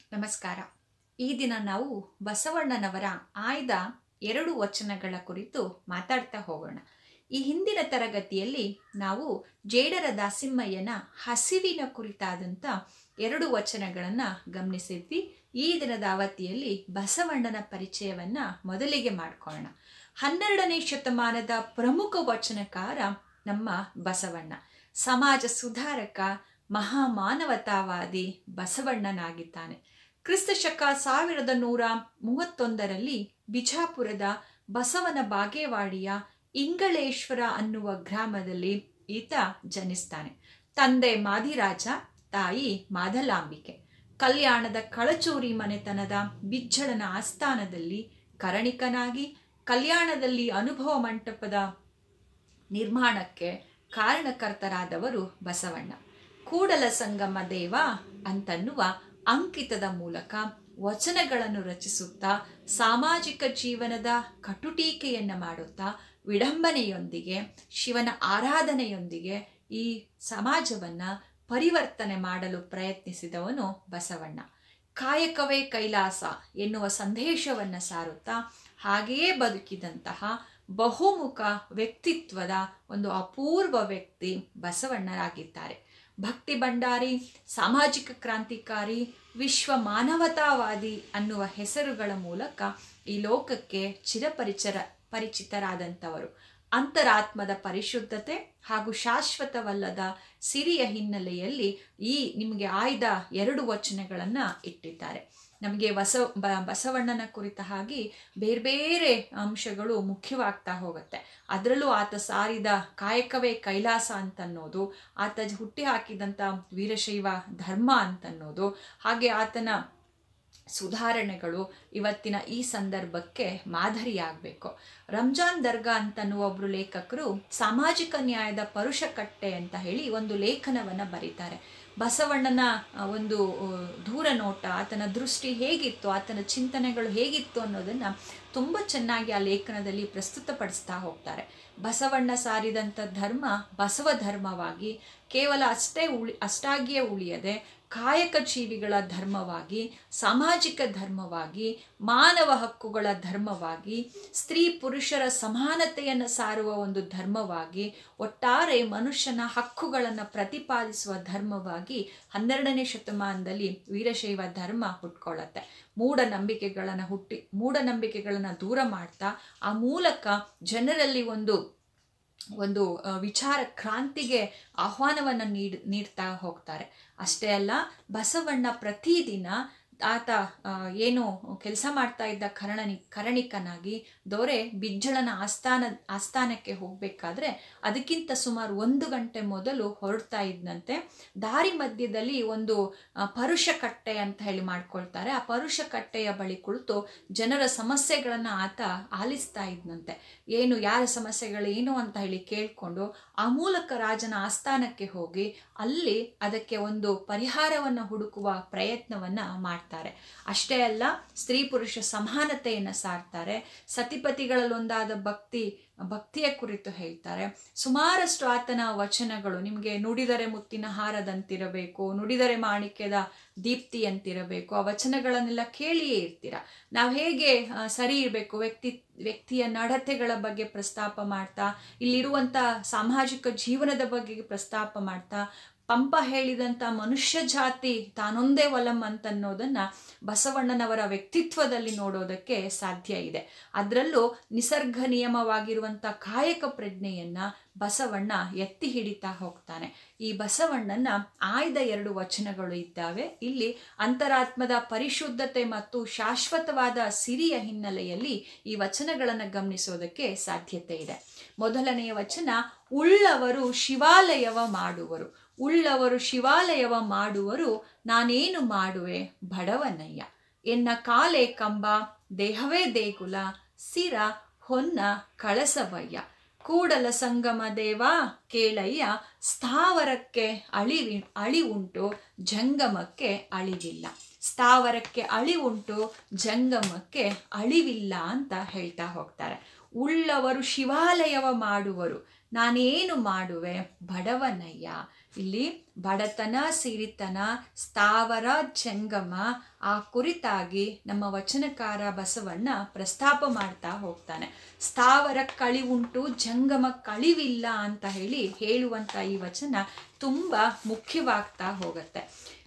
ನಮಸ್ಕಾರ ಈ ದಿನ ನಾವು ಬಸವಣ್ಣನವರ ಆಯ್ದ ಎರಡು ವಚನಗಳ ಕುರಿತು ಮಾತಾಡ್ತಾ ಹೋಗೋಣ ಈ ಹಿಂದಿನ ತರಗತಿಯಲ್ಲಿ ನಾವು ಜೇಡರ ದಾಸಿಮ್ಮಯ್ಯನ ಹಸಿವಿನ ಕುರಿತಾದಂಥ ಎರಡು ವಚನಗಳನ್ನು ಗಮನಿಸಿದ್ವಿ ಈ ದಿನದ ಅವಧಿಯಲ್ಲಿ ಬಸವಣ್ಣನ ಪರಿಚಯವನ್ನ ಮೊದಲಿಗೆ ಮಾಡ್ಕೊಳ್ಳೋಣ ಹನ್ನೆರಡನೇ ಶತಮಾನದ ಪ್ರಮುಖ ವಚನಕಾರ ನಮ್ಮ ಬಸವಣ್ಣ ಸಮಾಜ ಸುಧಾರಕ ಮಹಾಮಾನವತಾವಾದಿ ಬಸವಣ್ಣನಾಗಿದ್ದಾನೆ ಕ್ರಿಸ್ತ ಶಕ ಸಾವಿರದ ನೂರ ಮೂವತ್ತೊಂದರಲ್ಲಿ ಬಿಜಾಪುರದ ಬಸವನ ಬಾಗೇವಾಡಿಯ ಇಂಗಳೇಶ್ವರ ಅನ್ನುವ ಗ್ರಾಮದಲ್ಲಿ ಈತ ಜನಿಸ್ತಾನೆ ತಂದೆ ಮಾದಿರಾಜ ತಾಯಿ ಮಾದಲಾಂಬಿಕೆ ಕಲ್ಯಾಣದ ಕಳಚೂರಿ ಮನೆತನದ ಬಿಜ್ಜಳನ ಆಸ್ಥಾನದಲ್ಲಿ ಕರಣಿಕನಾಗಿ ಕಲ್ಯಾಣದಲ್ಲಿ ಅನುಭವ ಮಂಟಪದ ನಿರ್ಮಾಣಕ್ಕೆ ಕಾರಣಕರ್ತರಾದವರು ಬಸವಣ್ಣ ಕೂಡಲ ಸಂಗಮ ದೇವ ಅಂತನ್ನುವ ಅಂಕಿತದ ಮೂಲಕ ವಚನಗಳನ್ನು ರಚಿಸುತ್ತಾ ಸಾಮಾಜಿಕ ಜೀವನದ ಕಟುಟೀಕೆಯನ್ನು ಮಾಡುತ್ತಾ ವಿಡಂಬನೆಯೊಂದಿಗೆ ಶಿವನ ಆರಾಧನೆಯೊಂದಿಗೆ ಈ ಸಮಾಜವನ್ನು ಪರಿವರ್ತನೆ ಮಾಡಲು ಪ್ರಯತ್ನಿಸಿದವನು ಬಸವಣ್ಣ ಕಾಯಕವೇ ಕೈಲಾಸ ಎನ್ನುವ ಸಂದೇಶವನ್ನು ಸಾರುತ್ತಾ ಹಾಗೆಯೇ ಬದುಕಿದಂತಹ ಬಹುಮುಖ ವ್ಯಕ್ತಿತ್ವದ ಒಂದು ಅಪೂರ್ವ ವ್ಯಕ್ತಿ ಬಸವಣ್ಣರಾಗಿದ್ದಾರೆ ಭಕ್ತಿ ಭಂಡಾರಿ ಸಾಮಾಜಿಕ ಕ್ರಾಂತಿಕಾರಿ ವಿಶ್ವ ಮಾನವತಾವಾದಿ ಅನ್ನುವ ಹೆಸರುಗಳ ಮೂಲಕ ಈ ಲೋಕಕ್ಕೆ ಚಿರಪರಿಚರ ಪರಿಚಿತರಾದಂಥವರು ಅಂತರಾತ್ಮದ ಪರಿಶುದ್ಧತೆ ಹಾಗೂ ಶಾಶ್ವತವಲ್ಲದ ಸಿರಿಯ ಹಿನ್ನೆಲೆಯಲ್ಲಿ ಈ ನಿಮಗೆ ಆಯ್ದ ಎರಡು ವಚನಗಳನ್ನು ಇಟ್ಟಿದ್ದಾರೆ ನಮಗೆ ಬಸ ಬ ಬಸವಣ್ಣನ ಕುರಿತ ಹಾಗೆ ಬೇರೆ ಬೇರೆ ಅಂಶಗಳು ಮುಖ್ಯವಾಗ್ತಾ ಹೋಗುತ್ತೆ ಅದರಲ್ಲೂ ಆತ ಸಾರಿದ ಕಾಯಕವೇ ಕೈಲಾಸ ಅಂತನ್ನೋದು ಆತ ಹುಟ್ಟಿ ಹಾಕಿದಂಥ ವೀರಶೈವ ಧರ್ಮ ಅಂತನ್ನೋದು ಹಾಗೆ ಆತನ ಸುಧಾರಣೆಗಳು ಇವತ್ತಿನ ಈ ಸಂದರ್ಭಕ್ಕೆ ಮಾದರಿಯಾಗಬೇಕು ರಂಜಾನ್ ದರ್ಗಾ ಅಂತನ್ನುವ ಒಬ್ಬರು ಲೇಖಕರು ಸಾಮಾಜಿಕ ನ್ಯಾಯದ ಪರುಷ ಕಟ್ಟೆ ಅಂತ ಹೇಳಿ ಒಂದು ಲೇಖನವನ್ನು ಬರೀತಾರೆ ಬಸವಣ್ಣನ ಒಂದು ದೂರ ನೋಟ ಆತನ ದೃಷ್ಟಿ ಹೇಗಿತ್ತು ಆತನ ಚಿಂತನೆಗಳು ಹೇಗಿತ್ತು ಅನ್ನೋದನ್ನು ತುಂಬ ಚೆನ್ನಾಗಿ ಆ ಲೇಖನದಲ್ಲಿ ಪ್ರಸ್ತುತಪಡಿಸ್ತಾ ಹೋಗ್ತಾರೆ ಬಸವಣ್ಣ ಸಾರಿದಂಥ ಧರ್ಮ ಬಸವ ಧರ್ಮವಾಗಿ ಕೇವಲ ಅಷ್ಟೇ ಉಳಿ ಅಷ್ಟಾಗಿಯೇ ಉಳಿಯದೆ ಕಾಯಕ ಜೀವಿಗಳ ಧರ್ಮವಾಗಿ ಸಾಮಾಜಿಕ ಧರ್ಮವಾಗಿ ಮಾನವ ಹಕ್ಕುಗಳ ಧರ್ಮವಾಗಿ ಸ್ತ್ರೀ ಪುರುಷರ ಸಮಾನತೆಯನ್ನು ಸಾರುವ ಒಂದು ಧರ್ಮವಾಗಿ ಒಟ್ಟಾರೆ ಮನುಷ್ಯನ ಹಕ್ಕುಗಳನ್ನು ಪ್ರತಿಪಾದಿಸುವ ಧರ್ಮವಾಗಿ ಹನ್ನೆರಡನೇ ಶತಮಾನದಲ್ಲಿ ವೀರಶೈವ ಧರ್ಮ ಹುಟ್ಕೊಳ್ಳುತ್ತೆ ಮೂಢನಂಬಿಕೆಗಳನ್ನು ಹುಟ್ಟಿ ಮೂಢನಂಬಿಕೆಗಳನ್ನು ದೂರ ಮಾಡ್ತಾ ಆ ಮೂಲಕ ಜನರಲ್ಲಿ ಒಂದು ಒಂದು ವಿಚಾರ ಕ್ರಾಂತಿಗೆ ಆಹ್ವಾನವನ್ನು ನೀಡ್ ನೀಡ್ತಾ ಹೋಗ್ತಾರೆ ಅಷ್ಟೇ ಅಲ್ಲ ಬಸವಣ್ಣ ಪ್ರತಿದಿನ ಆತ ಏನು ಕೆಲಸ ಮಾಡ್ತಾ ಇದ್ದ ಕರಣಿ ಕರಣಿಕನಾಗಿ ದೊರೆ ಬಿಜ್ಜಳನ ಆಸ್ಥಾನ ಆಸ್ಥಾನಕ್ಕೆ ಹೋಗಬೇಕಾದ್ರೆ ಅದಕ್ಕಿಂತ ಸುಮಾರು ಒಂದು ಗಂಟೆ ಮೊದಲು ಹೊರಡ್ತಾ ಇದ್ದಂತೆ ದಾರಿ ಮಧ್ಯದಲ್ಲಿ ಒಂದು ಪರುಷ ಕಟ್ಟೆ ಅಂತ ಹೇಳಿ ಮಾಡ್ಕೊಳ್ತಾರೆ ಆ ಪರುಷ ಕಟ್ಟೆಯ ಬಳಿ ಕುಳಿತು ಜನರ ಸಮಸ್ಯೆಗಳನ್ನು ಆತ ಆಲಿಸ್ತಾ ಇದ್ದಂತೆ ಏನು ಯಾರ ಸಮಸ್ಯೆಗಳು ಏನು ಅಂತ ಹೇಳಿ ಕೇಳಿಕೊಂಡು ಆ ಮೂಲಕ ರಾಜನ ಆಸ್ಥಾನಕ್ಕೆ ಹೋಗಿ ಅಲ್ಲಿ ಅದಕ್ಕೆ ಒಂದು ಪರಿಹಾರವನ್ನು ಹುಡುಕುವ ಪ್ರಯತ್ನವನ್ನು ಮಾಡ್ತಾರೆ ಅಷ್ಟೇ ಅಲ್ಲ ಸ್ತ್ರೀ ಪುರುಷ ಸಮಾನತೆಯನ್ನು ಸಾರ್ತಾರೆ ಸತಿಪತಿಗಳಲ್ಲೊಂದಾದ ಭಕ್ತಿ ಭಕ್ತಿಯ ಕುರಿತು ಹೇಳ್ತಾರೆ ಸುಮಾರಷ್ಟು ಆತನ ವಚನಗಳು ನಿಮಗೆ ನುಡಿದರೆ ಮುತ್ತಿನ ಹಾರದಂತಿರಬೇಕು ನುಡಿದರೆ ಮಾಣಿಕ್ಯದ ದೀಪ್ತಿಯಂತಿರಬೇಕು ಆ ವಚನಗಳನ್ನೆಲ್ಲ ಕೇಳಿಯೇ ಇರ್ತೀರ ನಾವು ಹೇಗೆ ಸರಿ ಇರಬೇಕು ವ್ಯಕ್ತಿ ವ್ಯಕ್ತಿಯ ನಡತೆಗಳ ಬಗ್ಗೆ ಪ್ರಸ್ತಾಪ ಮಾಡ್ತಾ ಇಲ್ಲಿರುವಂಥ ಸಾಮಾಜಿಕ ಜೀವನದ ಬಗ್ಗೆ ಪ್ರಸ್ತಾಪ ಮಾಡ್ತಾ ಪಂಪ ಹೇಳಿದಂಥ ಮನುಷ್ಯ ಜಾತಿ ತಾನೊಂದೇ ಒಲಂ ಅಂತನ್ನೋದನ್ನು ಬಸವಣ್ಣನವರ ವ್ಯಕ್ತಿತ್ವದಲ್ಲಿ ನೋಡೋದಕ್ಕೆ ಸಾಧ್ಯ ಇದೆ ಅದರಲ್ಲೂ ನಿಸರ್ಗ ನಿಯಮವಾಗಿರುವಂಥ ಕಾಯಕ ಪ್ರಜ್ಞೆಯನ್ನು ಬಸವಣ್ಣ ಎತ್ತಿ ಹಿಡಿತಾ ಹೋಗ್ತಾನೆ ಈ ಬಸವಣ್ಣನ ಆಯ್ದ ಎರಡು ವಚನಗಳು ಇದ್ದಾವೆ ಇಲ್ಲಿ ಅಂತರಾತ್ಮದ ಪರಿಶುದ್ಧತೆ ಮತ್ತು ಶಾಶ್ವತವಾದ ಸಿರಿಯ ಹಿನ್ನೆಲೆಯಲ್ಲಿ ಈ ವಚನಗಳನ್ನು ಗಮನಿಸೋದಕ್ಕೆ ಸಾಧ್ಯತೆ ಇದೆ ಮೊದಲನೆಯ ವಚನ ಉಳ್ಳವರು ಶಿವಾಲಯವ ಮಾಡುವರು ಉಳ್ಳವರು ಶಿವಾಲಯವ ಮಾಡುವರು ನಾನೇನು ಮಾಡುವೆ ಬಡವನಯ್ಯ ಎನ್ನ ಕಾಲೆ ಕಂಬ ದೇಹವೇ ದೇಗುಲ ಸಿರ ಹೊನ್ನ ಕಳಸವಯ್ಯ ಕೂಡಲ ಸಂಗಮ ದೇವ ಕೇಳಯ್ಯ ಸ್ಥಾವರಕ್ಕೆ ಅಳಿವಿ ಅಳಿವುಂಟು ಜಂಗಮಕ್ಕೆ ಅಳಿವಿಲ್ಲ ಸ್ಥಾವರಕ್ಕೆ ಅಳಿವುಂಟು ಜಂಗಮಕ್ಕೆ ಅಳಿವಿಲ್ಲ ಅಂತ ಹೇಳ್ತಾ ಹೋಗ್ತಾರೆ ಉಳ್ಳವರು ಶಿವಾಲಯವ ಮಾಡುವರು ನಾನೇನು ಮಾಡುವೆ ಬಡವನಯ್ಯ ಇಲ್ಲಿ ಬಡತನ ಸಿರಿತನ ಸ್ಥಾವರ ಜಂಗಮ ಆ ಕುರಿತಾಗಿ ನಮ್ಮ ವಚನಕಾರ ಬಸವಣ್ಣ ಪ್ರಸ್ತಾಪ ಮಾಡ್ತಾ ಹೋಗ್ತಾನೆ ಸ್ಥಾವರ ಕಳಿವುಂಟು ಜಂಗಮ ಕಳಿವಿಲ್ಲ ಅಂತ ಹೇಳಿ ಹೇಳುವಂತ ಈ ವಚನ ತುಂಬಾ ಮುಖ್ಯವಾಗ್ತಾ ಹೋಗುತ್ತೆ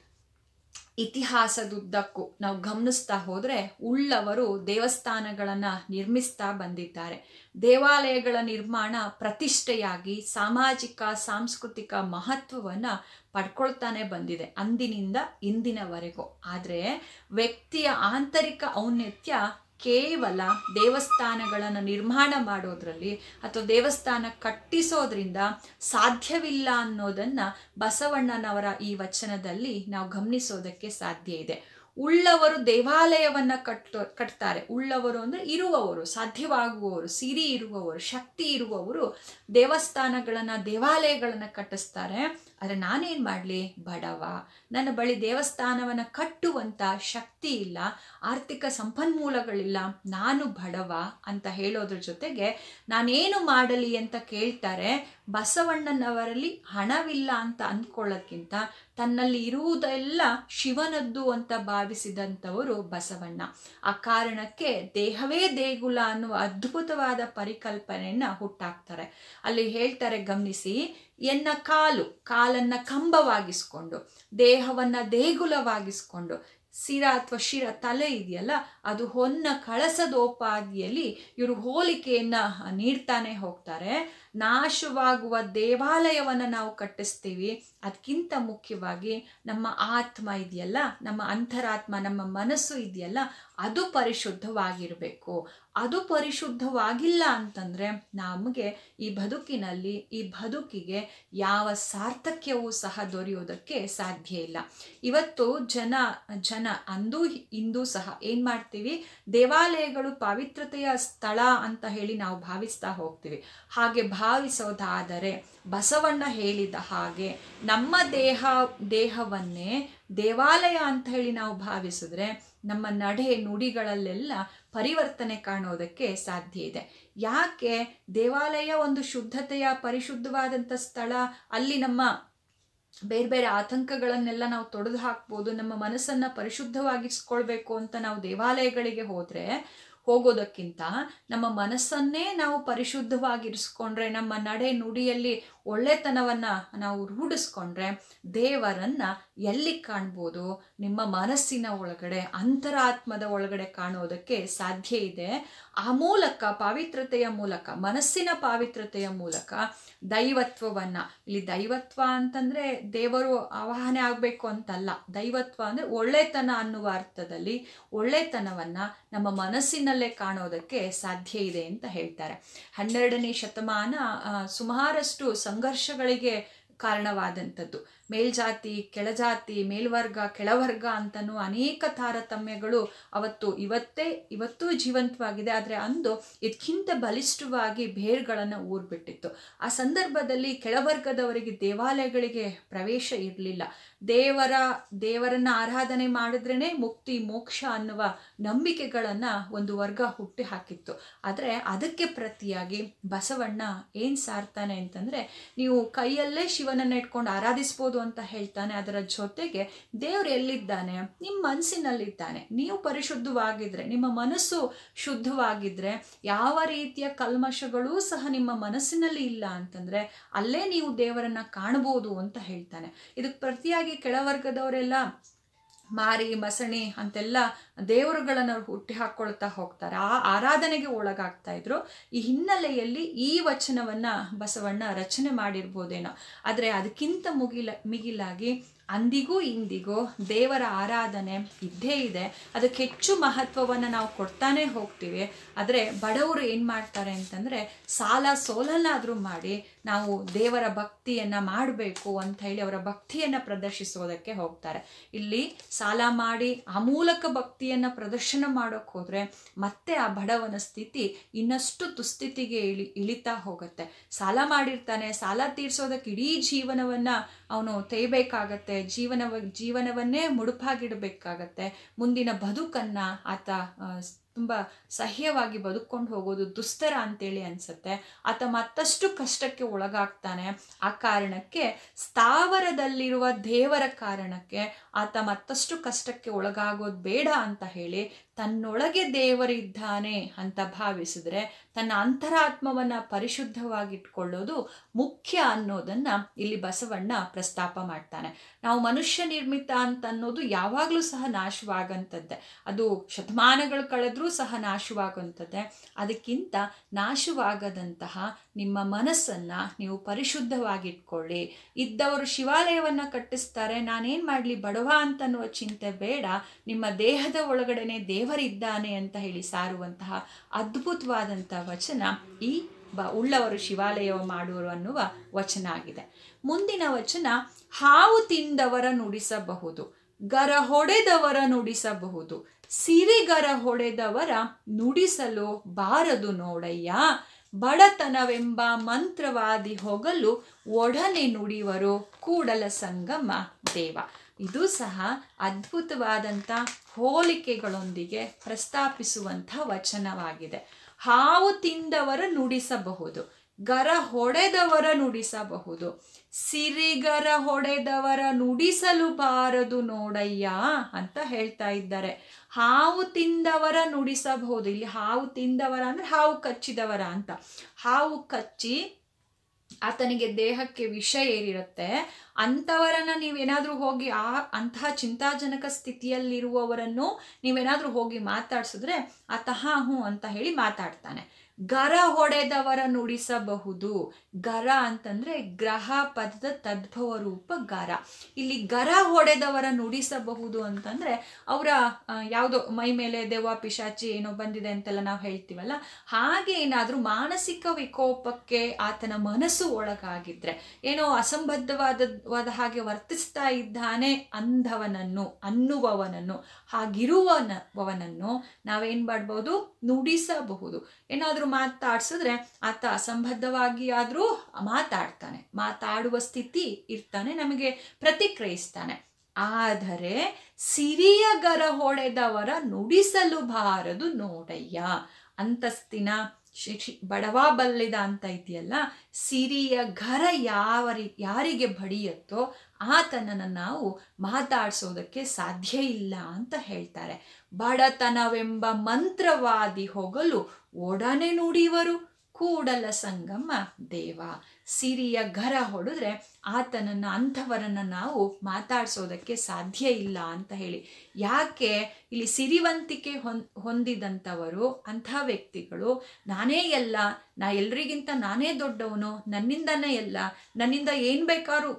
ಇತಿಹಾಸದುದ್ದಕ್ಕೂ ನಾವು ಗಮನಿಸ್ತಾ ಹೋದ್ರೆ ಉಳ್ಳವರು ದೇವಸ್ಥಾನಗಳನ್ನ ನಿರ್ಮಿಸ್ತಾ ಬಂದಿದ್ದಾರೆ ದೇವಾಲಯಗಳ ನಿರ್ಮಾಣ ಪ್ರತಿಷ್ಠೆಯಾಗಿ ಸಾಮಾಜಿಕ ಸಾಂಸ್ಕೃತಿಕ ಮಹತ್ವವನ್ನ ಪಡ್ಕೊಳ್ತಾನೆ ಬಂದಿದೆ ಅಂದಿನಿಂದ ಇಂದಿನವರೆಗೂ ಆದರೆ ವ್ಯಕ್ತಿಯ ಆಂತರಿಕ ಔನ್ನತ್ಯ ಕೇವಲ ದೇವಸ್ಥಾನಗಳನ್ನು ನಿರ್ಮಾಣ ಮಾಡೋದ್ರಲ್ಲಿ ಅಥವಾ ದೇವಸ್ಥಾನ ಕಟ್ಟಿಸೋದ್ರಿಂದ ಸಾಧ್ಯವಿಲ್ಲ ಅನ್ನೋದನ್ನ ಬಸವಣ್ಣನವರ ಈ ವಚನದಲ್ಲಿ ನಾವು ಗಮನಿಸೋದಕ್ಕೆ ಸಾಧ್ಯ ಇದೆ ಉಳ್ಳವರು ದೇವಾಲಯವನ್ನ ಕಟ್ಟು ಕಟ್ತಾರೆ ಉಳ್ಳವರು ಅಂದ್ರೆ ಇರುವವರು ಸಾಧ್ಯವಾಗುವವರು ಸಿರಿ ಇರುವವರು ಶಕ್ತಿ ಇರುವವರು ದೇವಸ್ಥಾನಗಳನ್ನ ದೇವಾಲಯಗಳನ್ನ ಕಟ್ಟಿಸ್ತಾರೆ ಆದರೆ ನಾನೇನ್ ಮಾಡಲಿ ಬಡವ ನನ್ನ ಬಳಿ ದೇವಸ್ಥಾನವನ್ನ ಕಟ್ಟುವಂತ ಶಕ್ತಿ ಇಲ್ಲ ಆರ್ಥಿಕ ಸಂಪನ್ಮೂಲಗಳಿಲ್ಲ ನಾನು ಬಡವ ಅಂತ ಹೇಳೋದ್ರ ಜೊತೆಗೆ ನಾನೇನು ಮಾಡಲಿ ಅಂತ ಕೇಳ್ತಾರೆ ಬಸವಣ್ಣನವರಲ್ಲಿ ಹಣವಿಲ್ಲ ಅಂತ ಅಂದ್ಕೊಳ್ಳೋಕ್ಕಿಂತ ತನ್ನಲ್ಲಿ ಇರುವುದೆಲ್ಲ ಶಿವನದ್ದು ಅಂತ ಭಾವಿಸಿದಂಥವರು ಬಸವಣ್ಣ ಆ ಕಾರಣಕ್ಕೆ ದೇಹವೇ ದೇಗುಲ ಅನ್ನುವ ಅದ್ಭುತವಾದ ಪರಿಕಲ್ಪನೆಯನ್ನ ಹುಟ್ಟಾಕ್ತಾರೆ ಅಲ್ಲಿ ಹೇಳ್ತಾರೆ ಗಮನಿಸಿ ಎನ್ನ ಕಾಲು ಕಾಲನ್ನ ಕಂಬವಾಗಿಸ್ಕೊಂಡು ದೇಹವನ್ನ ದೇಗುಲವಾಗಿಸ್ಕೊಂಡು ಶಿರ ಅಥವಾ ಶಿರ ತಲೆ ಇದೆಯಲ್ಲ ಅದು ಹೊನ್ನ ಕಳಸದೋಪಾದಿಯಲ್ಲಿ ಇವರು ಹೋಲಿಕೆಯನ್ನ ನೀಡ್ತಾನೆ ಹೋಗ್ತಾರೆ ನಾಶವಾಗುವ ದೇವಾಲಯವನ್ನ ನಾವು ಕಟ್ಟಿಸ್ತೀವಿ ಅದಕ್ಕಿಂತ ಮುಖ್ಯವಾಗಿ ನಮ್ಮ ಆತ್ಮ ಇದೆಯಲ್ಲ ನಮ್ಮ ಅಂತರಾತ್ಮ ನಮ್ಮ ಮನಸ್ಸು ಇದೆಯಲ್ಲ ಅದು ಪರಿಶುದ್ಧವಾಗಿರಬೇಕು ಅದು ಪರಿಶುದ್ಧವಾಗಿಲ್ಲ ಅಂತಂದ್ರೆ ನಮಗೆ ಈ ಬದುಕಿನಲ್ಲಿ ಈ ಬದುಕಿಗೆ ಯಾವ ಸಾರ್ಥಕ್ಯವೂ ಸಹ ದೊರೆಯೋದಕ್ಕೆ ಸಾಧ್ಯ ಇಲ್ಲ ಇವತ್ತು ಜನ ಜನ ಅಂದು ಇಂದು ಸಹ ಏನ್ ಮಾಡ್ತೀವಿ ದೇವಾಲಯಗಳು ಪಾವಿತ್ರತೆಯ ಸ್ಥಳ ಅಂತ ಹೇಳಿ ನಾವು ಭಾವಿಸ್ತಾ ಹೋಗ್ತೀವಿ ಹಾಗೆ ಭಾವಿಸೋದಾದರೆ ಬಸವಣ್ಣ ಹೇಳಿದ ಹಾಗೆ ನಮ್ಮ ದೇಹ ದೇಹವನ್ನೇ ದೇವಾಲಯ ಅಂತ ಹೇಳಿ ನಾವು ಭಾವಿಸಿದ್ರೆ ನಮ್ಮ ನಡೆ ನುಡಿಗಳಲ್ಲೆಲ್ಲ ಪರಿವರ್ತನೆ ಕಾಣೋದಕ್ಕೆ ಸಾಧ್ಯ ಇದೆ ಯಾಕೆ ದೇವಾಲಯ ಒಂದು ಶುದ್ಧತೆಯ ಪರಿಶುದ್ಧವಾದಂಥ ಸ್ಥಳ ಅಲ್ಲಿ ನಮ್ಮ ಬೇರೆ ಬೇರೆ ಆತಂಕಗಳನ್ನೆಲ್ಲ ನಾವು ತೊಡೆದು ಹಾಕ್ಬೋದು ನಮ್ಮ ಮನಸ್ಸನ್ನ ಪರಿಶುದ್ಧವಾಗಿಸ್ಕೊಳ್ಬೇಕು ಅಂತ ನಾವು ದೇವಾಲಯಗಳಿಗೆ ಹೋದ್ರೆ ಹೋಗೋದಕ್ಕಿಂತ ನಮ್ಮ ಮನಸ್ಸನ್ನೇ ನಾವು ಪರಿಶುದ್ಧವಾಗಿರಿಸ್ಕೊಂಡ್ರೆ ನಮ್ಮ ನಡೆ ನುಡಿಯಲ್ಲಿ ಒಳ್ಳೆತನವನ್ನ ನಾವು ರೂಢಿಸ್ಕೊಂಡ್ರೆ ದೇವರನ್ನ ಎಲ್ಲಿ ಕಾಣ್ಬೋದು ನಿಮ್ಮ ಮನಸ್ಸಿನ ಒಳಗಡೆ ಅಂತರಾತ್ಮದ ಒಳಗಡೆ ಕಾಣೋದಕ್ಕೆ ಸಾಧ್ಯ ಇದೆ ಆ ಮೂಲಕ ಪಾವಿತ್ರತೆಯ ಮೂಲಕ ಮನಸ್ಸಿನ ಪಾವಿತ್ರತೆಯ ಮೂಲಕ ದೈವತ್ವವನ್ನ ಇಲ್ಲಿ ದೈವತ್ವ ಅಂತಂದ್ರೆ ದೇವರು ಆವಾಹನೆ ಆಗ್ಬೇಕು ಅಂತಲ್ಲ ದೈವತ್ವ ಅಂದ್ರೆ ಒಳ್ಳೆತನ ಅನ್ನುವ ಅರ್ಥದಲ್ಲಿ ಒಳ್ಳೆತನವನ್ನ ನಮ್ಮ ಮನಸ್ಸಿನಲ್ಲೇ ಕಾಣೋದಕ್ಕೆ ಸಾಧ್ಯ ಇದೆ ಅಂತ ಹೇಳ್ತಾರೆ ಹನ್ನೆರಡನೇ ಶತಮಾನ ಸುಮಾರಷ್ಟು ಸಂಘರ್ಷಗಳಿಗೆ ಕಾರಣವಾದಂಥದ್ದು ಮೇಲ್ಜಾತಿ ಕೆಳಜಾತಿ ಮೇಲ್ವರ್ಗ ಕೆಳವರ್ಗ ಅಂತನೂ ಅನೇಕ ತಾರತಮ್ಯಗಳು ಅವತ್ತು ಇವತ್ತೇ ಇವತ್ತೂ ಜೀವಂತವಾಗಿದೆ ಆದರೆ ಅಂದು ಇದಕ್ಕಿಂತ ಬಲಿಷ್ಠವಾಗಿ ಬೇರ್ಗಳನ್ನು ಊರ್ಬಿಟ್ಟಿತ್ತು ಆ ಸಂದರ್ಭದಲ್ಲಿ ಕೆಳವರ್ಗದವರಿಗೆ ದೇವಾಲಯಗಳಿಗೆ ಪ್ರವೇಶ ಇರಲಿಲ್ಲ ದೇವರ ದೇವರನ್ನ ಆರಾಧನೆ ಮಾಡಿದ್ರೇನೆ ಮುಕ್ತಿ ಮೋಕ್ಷ ಅನ್ನುವ ನಂಬಿಕೆಗಳನ್ನ ಒಂದು ವರ್ಗ ಹುಟ್ಟಿ ಹಾಕಿತ್ತು ಆದರೆ ಅದಕ್ಕೆ ಪ್ರತಿಯಾಗಿ ಬಸವಣ್ಣ ಏನ್ ಸಾರ್ತಾನೆ ಅಂತಂದ್ರೆ ನೀವು ಕೈಯಲ್ಲೇ ಶಿವನನ್ನ ಇಟ್ಕೊಂಡು ಆರಾಧಿಸ್ಬೋದು ಅಂತ ಹೇಳ್ತಾನೆ ಅದರ ಜೊತೆಗೆ ದೇವ್ರು ಎಲ್ಲಿದ್ದಾನೆ ನಿಮ್ಮ ಮನಸ್ಸಿನಲ್ಲಿದ್ದಾನೆ ನೀವು ಪರಿಶುದ್ಧವಾಗಿದ್ರೆ ನಿಮ್ಮ ಮನಸ್ಸು ಶುದ್ಧವಾಗಿದ್ರೆ ಯಾವ ರೀತಿಯ ಕಲ್ಮಶಗಳೂ ಸಹ ನಿಮ್ಮ ಮನಸ್ಸಿನಲ್ಲಿ ಇಲ್ಲ ಅಂತಂದ್ರೆ ಅಲ್ಲೇ ನೀವು ದೇವರನ್ನ ಕಾಣಬಹುದು ಅಂತ ಹೇಳ್ತಾನೆ ಇದಕ್ಕೆ ಪ್ರತಿಯಾಗಿ ಕೆಳವರ್ಗದವರೆಲ್ಲ ಮಾರಿ ಮಸಣಿ ಅಂತೆಲ್ಲ ದೇವರುಗಳನ್ನು ಹುಟ್ಟಿ ಹಾಕೊಳ್ತಾ ಹೋಗ್ತಾರೆ ಆ ಆರಾಧನೆಗೆ ಒಳಗಾಗ್ತಾ ಇದ್ರು ಈ ಹಿನ್ನೆಲೆಯಲ್ಲಿ ಈ ವಚನವನ್ನ ಬಸವಣ್ಣ ರಚನೆ ಮಾಡಿರ್ಬೋದೇನೋ ಆದರೆ ಅದಕ್ಕಿಂತ ಮುಗಿಲ ಮಿಗಿಲಾಗಿ ಅಂದಿಗೂ ಇಂದಿಗೂ ದೇವರ ಆರಾಧನೆ ಇದ್ದೇ ಇದೆ ಅದಕ್ಕೆ ಹೆಚ್ಚು ಮಹತ್ವವನ್ನು ನಾವು ಕೊಡ್ತಾನೆ ಹೋಗ್ತೀವಿ ಆದರೆ ಬಡವರು ಏನು ಮಾಡ್ತಾರೆ ಅಂತಂದರೆ ಸಾಲ ಸೋಲನ್ನಾದರೂ ಮಾಡಿ ನಾವು ದೇವರ ಭಕ್ತಿಯನ್ನು ಮಾಡಬೇಕು ಅಂತ ಹೇಳಿ ಅವರ ಭಕ್ತಿಯನ್ನು ಪ್ರದರ್ಶಿಸೋದಕ್ಕೆ ಹೋಗ್ತಾರೆ ಇಲ್ಲಿ ಸಾಲ ಮಾಡಿ ಆ ಮೂಲಕ ಭಕ್ತಿಯನ್ನು ಪ್ರದರ್ಶನ ಮಾಡೋಕ್ಕೆ ಹೋದರೆ ಮತ್ತೆ ಆ ಬಡವನ ಸ್ಥಿತಿ ಇನ್ನಷ್ಟು ದುಸ್ಥಿತಿಗೆ ಇಳಿ ಇಳಿತಾ ಹೋಗುತ್ತೆ ಸಾಲ ಮಾಡಿರ್ತಾನೆ ಸಾಲ ತೀರ್ಸೋದಕ್ಕೆ ಇಡೀ ಜೀವನವನ್ನು ಅವನು ತೇಯ್ಬೇಕಾಗತ್ತೆ ಜೀವನವ ಜೀವನವನ್ನೇ ಮುಡುಪಾಗಿಡಬೇಕಾಗತ್ತೆ ಮುಂದಿನ ಬದುಕನ್ನು ಆತ ತುಂಬ ಸಹ್ಯವಾಗಿ ಬದುಕೊಂಡು ಹೋಗೋದು ದುಸ್ತರ ಅಂತೇಳಿ ಅನ್ಸುತ್ತೆ ಆತ ಮತ್ತಷ್ಟು ಕಷ್ಟಕ್ಕೆ ಒಳಗಾಗ್ತಾನೆ ಆ ಕಾರಣಕ್ಕೆ ಸ್ಥಾವರದಲ್ಲಿರುವ ದೇವರ ಕಾರಣಕ್ಕೆ ಆತ ಮತ್ತಷ್ಟು ಕಷ್ಟಕ್ಕೆ ಒಳಗಾಗೋದು ಬೇಡ ಅಂತ ಹೇಳಿ ತನ್ನೊಳಗೆ ದೇವರಿದ್ದಾನೆ ಅಂತ ಭಾವಿಸಿದ್ರೆ ತನ್ನ ಅಂತರಾತ್ಮವನ್ನ ಪರಿಶುದ್ಧವಾಗಿಟ್ಕೊಳ್ಳೋದು ಮುಖ್ಯ ಅನ್ನೋದನ್ನ ಇಲ್ಲಿ ಬಸವಣ್ಣ ಪ್ರಸ್ತಾಪ ಮಾಡ್ತಾನೆ ನಾವು ಮನುಷ್ಯ ನಿರ್ಮಿತ ಅಂತ ಅನ್ನೋದು ಯಾವಾಗಲೂ ಸಹ ನಾಶವಾಗಂಥದ್ದೇ ಅದು ಶತಮಾನಗಳು ಕಳೆದ್ರೂ ಸಹ ನಾಶವಾಗುವಂಥದ್ದೇ ಅದಕ್ಕಿಂತ ನಾಶವಾಗದಂತಹ ನಿಮ್ಮ ಮನಸ್ಸನ್ನ ನೀವು ಪರಿಶುದ್ಧವಾಗಿಟ್ಕೊಳ್ಳಿ ಇದ್ದವರು ಶಿವಾಲಯವನ್ನ ಕಟ್ಟಿಸ್ತಾರೆ ನಾನೇನ್ ಮಾಡ್ಲಿ ಬಡವ ಅಂತನ್ನುವ ಚಿಂತೆ ಬೇಡ ನಿಮ್ಮ ದೇಹದ ಒಳಗಡೆನೆ ದೇವರಿದ್ದಾನೆ ಅಂತ ಹೇಳಿ ಸಾರುವಂತಹ ಅದ್ಭುತವಾದಂತಹ ವಚನ ಈ ಬ ಉಳ್ಳವರು ಶಿವಾಲಯವ ಮಾಡುವರು ಅನ್ನುವ ವಚನ ಆಗಿದೆ ಮುಂದಿನ ವಚನ ಹಾವು ತಿಂದವರ ನುಡಿಸಬಹುದು ಗರ ಹೊಡೆದವರ ನುಡಿಸಬಹುದು ಸಿರಿಗರ ಹೊಡೆದವರ ನುಡಿಸಲು ಬಾರದು ನೋಡಯ್ಯ ಬಡತನವೆಂಬ ಮಂತ್ರವಾದಿ ಹೋಗಲು ಒಡನೆ ನುಡಿವರು ಕೂಡಲ ಸಂಗಮ ದೇವ ಇದು ಸಹ ಅದ್ಭುತವಾದಂಥ ಹೋಲಿಕೆಗಳೊಂದಿಗೆ ಪ್ರಸ್ತಾಪಿಸುವಂಥ ವಚನವಾಗಿದೆ ಹಾವು ತಿಂದವರ ನುಡಿಸಬಹುದು ಗರ ಹೊಡೆದವರ ನುಡಿಸಬಹುದು ಸಿರಿಗರ ಹೊಡೆದವರ ನುಡಿಸಲು ಬಾರದು ನೋಡಯ್ಯ ಅಂತ ಹೇಳ್ತಾ ಇದ್ದಾರೆ ಹಾವು ತಿಂದವರ ನುಡಿಸಬಹುದು ಇಲ್ಲಿ ಹಾವು ತಿಂದವರ ಅಂದ್ರೆ ಹಾವು ಕಚ್ಚಿದವರ ಅಂತ ಹಾವು ಕಚ್ಚಿ ಆತನಿಗೆ ದೇಹಕ್ಕೆ ವಿಷ ಏರಿರುತ್ತೆ ಅಂಥವರನ್ನ ನೀವೇನಾದ್ರೂ ಹೋಗಿ ಆ ಅಂತಹ ಚಿಂತಾಜನಕ ಸ್ಥಿತಿಯಲ್ಲಿರುವವರನ್ನು ನೀವೇನಾದ್ರೂ ಹೋಗಿ ಮಾತಾಡ್ಸಿದ್ರೆ ಆತ ಹಾ ಹ್ಞೂ ಅಂತ ಹೇಳಿ ಮಾತಾಡ್ತಾನೆ ಗರ ಹೊಡೆದವರ ನುಡಿಸಬಹುದು ಗರ ಅಂತಂದ್ರೆ ಗ್ರಹ ಪದದ ತದ್ಭವ ರೂಪ ಗರ ಇಲ್ಲಿ ಗರ ಹೊಡೆದವರ ನುಡಿಸಬಹುದು ಅಂತಂದ್ರೆ ಅವರ ಯಾವುದೋ ಮೈ ಮೇಲೆ ದೆವ್ವ ಪಿಶಾಚಿ ಏನೋ ಬಂದಿದೆ ಅಂತೆಲ್ಲ ನಾವು ಹೇಳ್ತೀವಲ್ಲ ಹಾಗೆ ಏನಾದ್ರೂ ಮಾನಸಿಕ ವಿಕೋಪಕ್ಕೆ ಆತನ ಮನಸ್ಸು ಒಳಗಾಗಿದ್ರೆ ಏನೋ ಅಸಂಬದ್ಧವಾದ ಹಾಗೆ ವರ್ತಿಸ್ತಾ ಇದ್ದಾನೆ ಅಂಧವನನ್ನು ಅನ್ನುವವನನ್ನು ಹಾಗಿರುವವನನ್ನು ನಾವೇನ್ ಮಾಡ್ಬೋದು ನುಡಿಸಬಹುದು ಏನಾದ್ರೂ ಮಾತಾಡ್ಸಿದ್ರೆ ಆತ ಅಸಂಬದ್ಧವಾಗಿ ಆದ್ರೂ ಮಾತಾಡ್ತಾನೆ ಮಾತಾಡುವ ಸ್ಥಿತಿ ಇರ್ತಾನೆ ನಮಗೆ ಪ್ರತಿಕ್ರಿಯಿಸ್ತಾನೆ ಆದರೆ ಸಿರಿಯ ಗರ ಹೊಡೆದವರ ನುಡಿಸಲು ಬಾರದು ನೋಡಯ್ಯ ಅಂತಸ್ತಿನ ಶಿಕ್ಷಿ ಬಡವ ಬಲ್ಲಿದ ಅಂತ ಇದೆಯಲ್ಲ ಸಿರಿಯ ಘರ ಯಾವ ಯಾರಿಗೆ ಬಡಿಯತ್ತೋ ಆತನನ್ನು ನಾವು ಮಾತಾಡ್ಸೋದಕ್ಕೆ ಸಾಧ್ಯ ಇಲ್ಲ ಅಂತ ಹೇಳ್ತಾರೆ ಬಡತನವೆಂಬ ಮಂತ್ರವಾದಿ ಹೋಗಲು ಒಡನೆ ನುಡಿವರು ಕೂಡಲ ಸಂಗಮ ದೇವ ಸಿರಿಯ ಘರ ಹೊಡೆದ್ರೆ ಆತನನ್ನು ಅಂಥವರನ್ನು ನಾವು ಮಾತಾಡ್ಸೋದಕ್ಕೆ ಸಾಧ್ಯ ಇಲ್ಲ ಅಂತ ಹೇಳಿ ಯಾಕೆ ಇಲ್ಲಿ ಸಿರಿವಂತಿಕೆ ಹೊಂದ್ ಹೊಂದಿದಂಥವರು ಅಂಥ ವ್ಯಕ್ತಿಗಳು ನಾನೇ ಎಲ್ಲ ನಾ ಎಲ್ರಿಗಿಂತ ನಾನೇ ದೊಡ್ಡವನು ನನ್ನಿಂದನೇ ಎಲ್ಲ ನನ್ನಿಂದ ಏನು ಬೇಕಾದ್ರೂ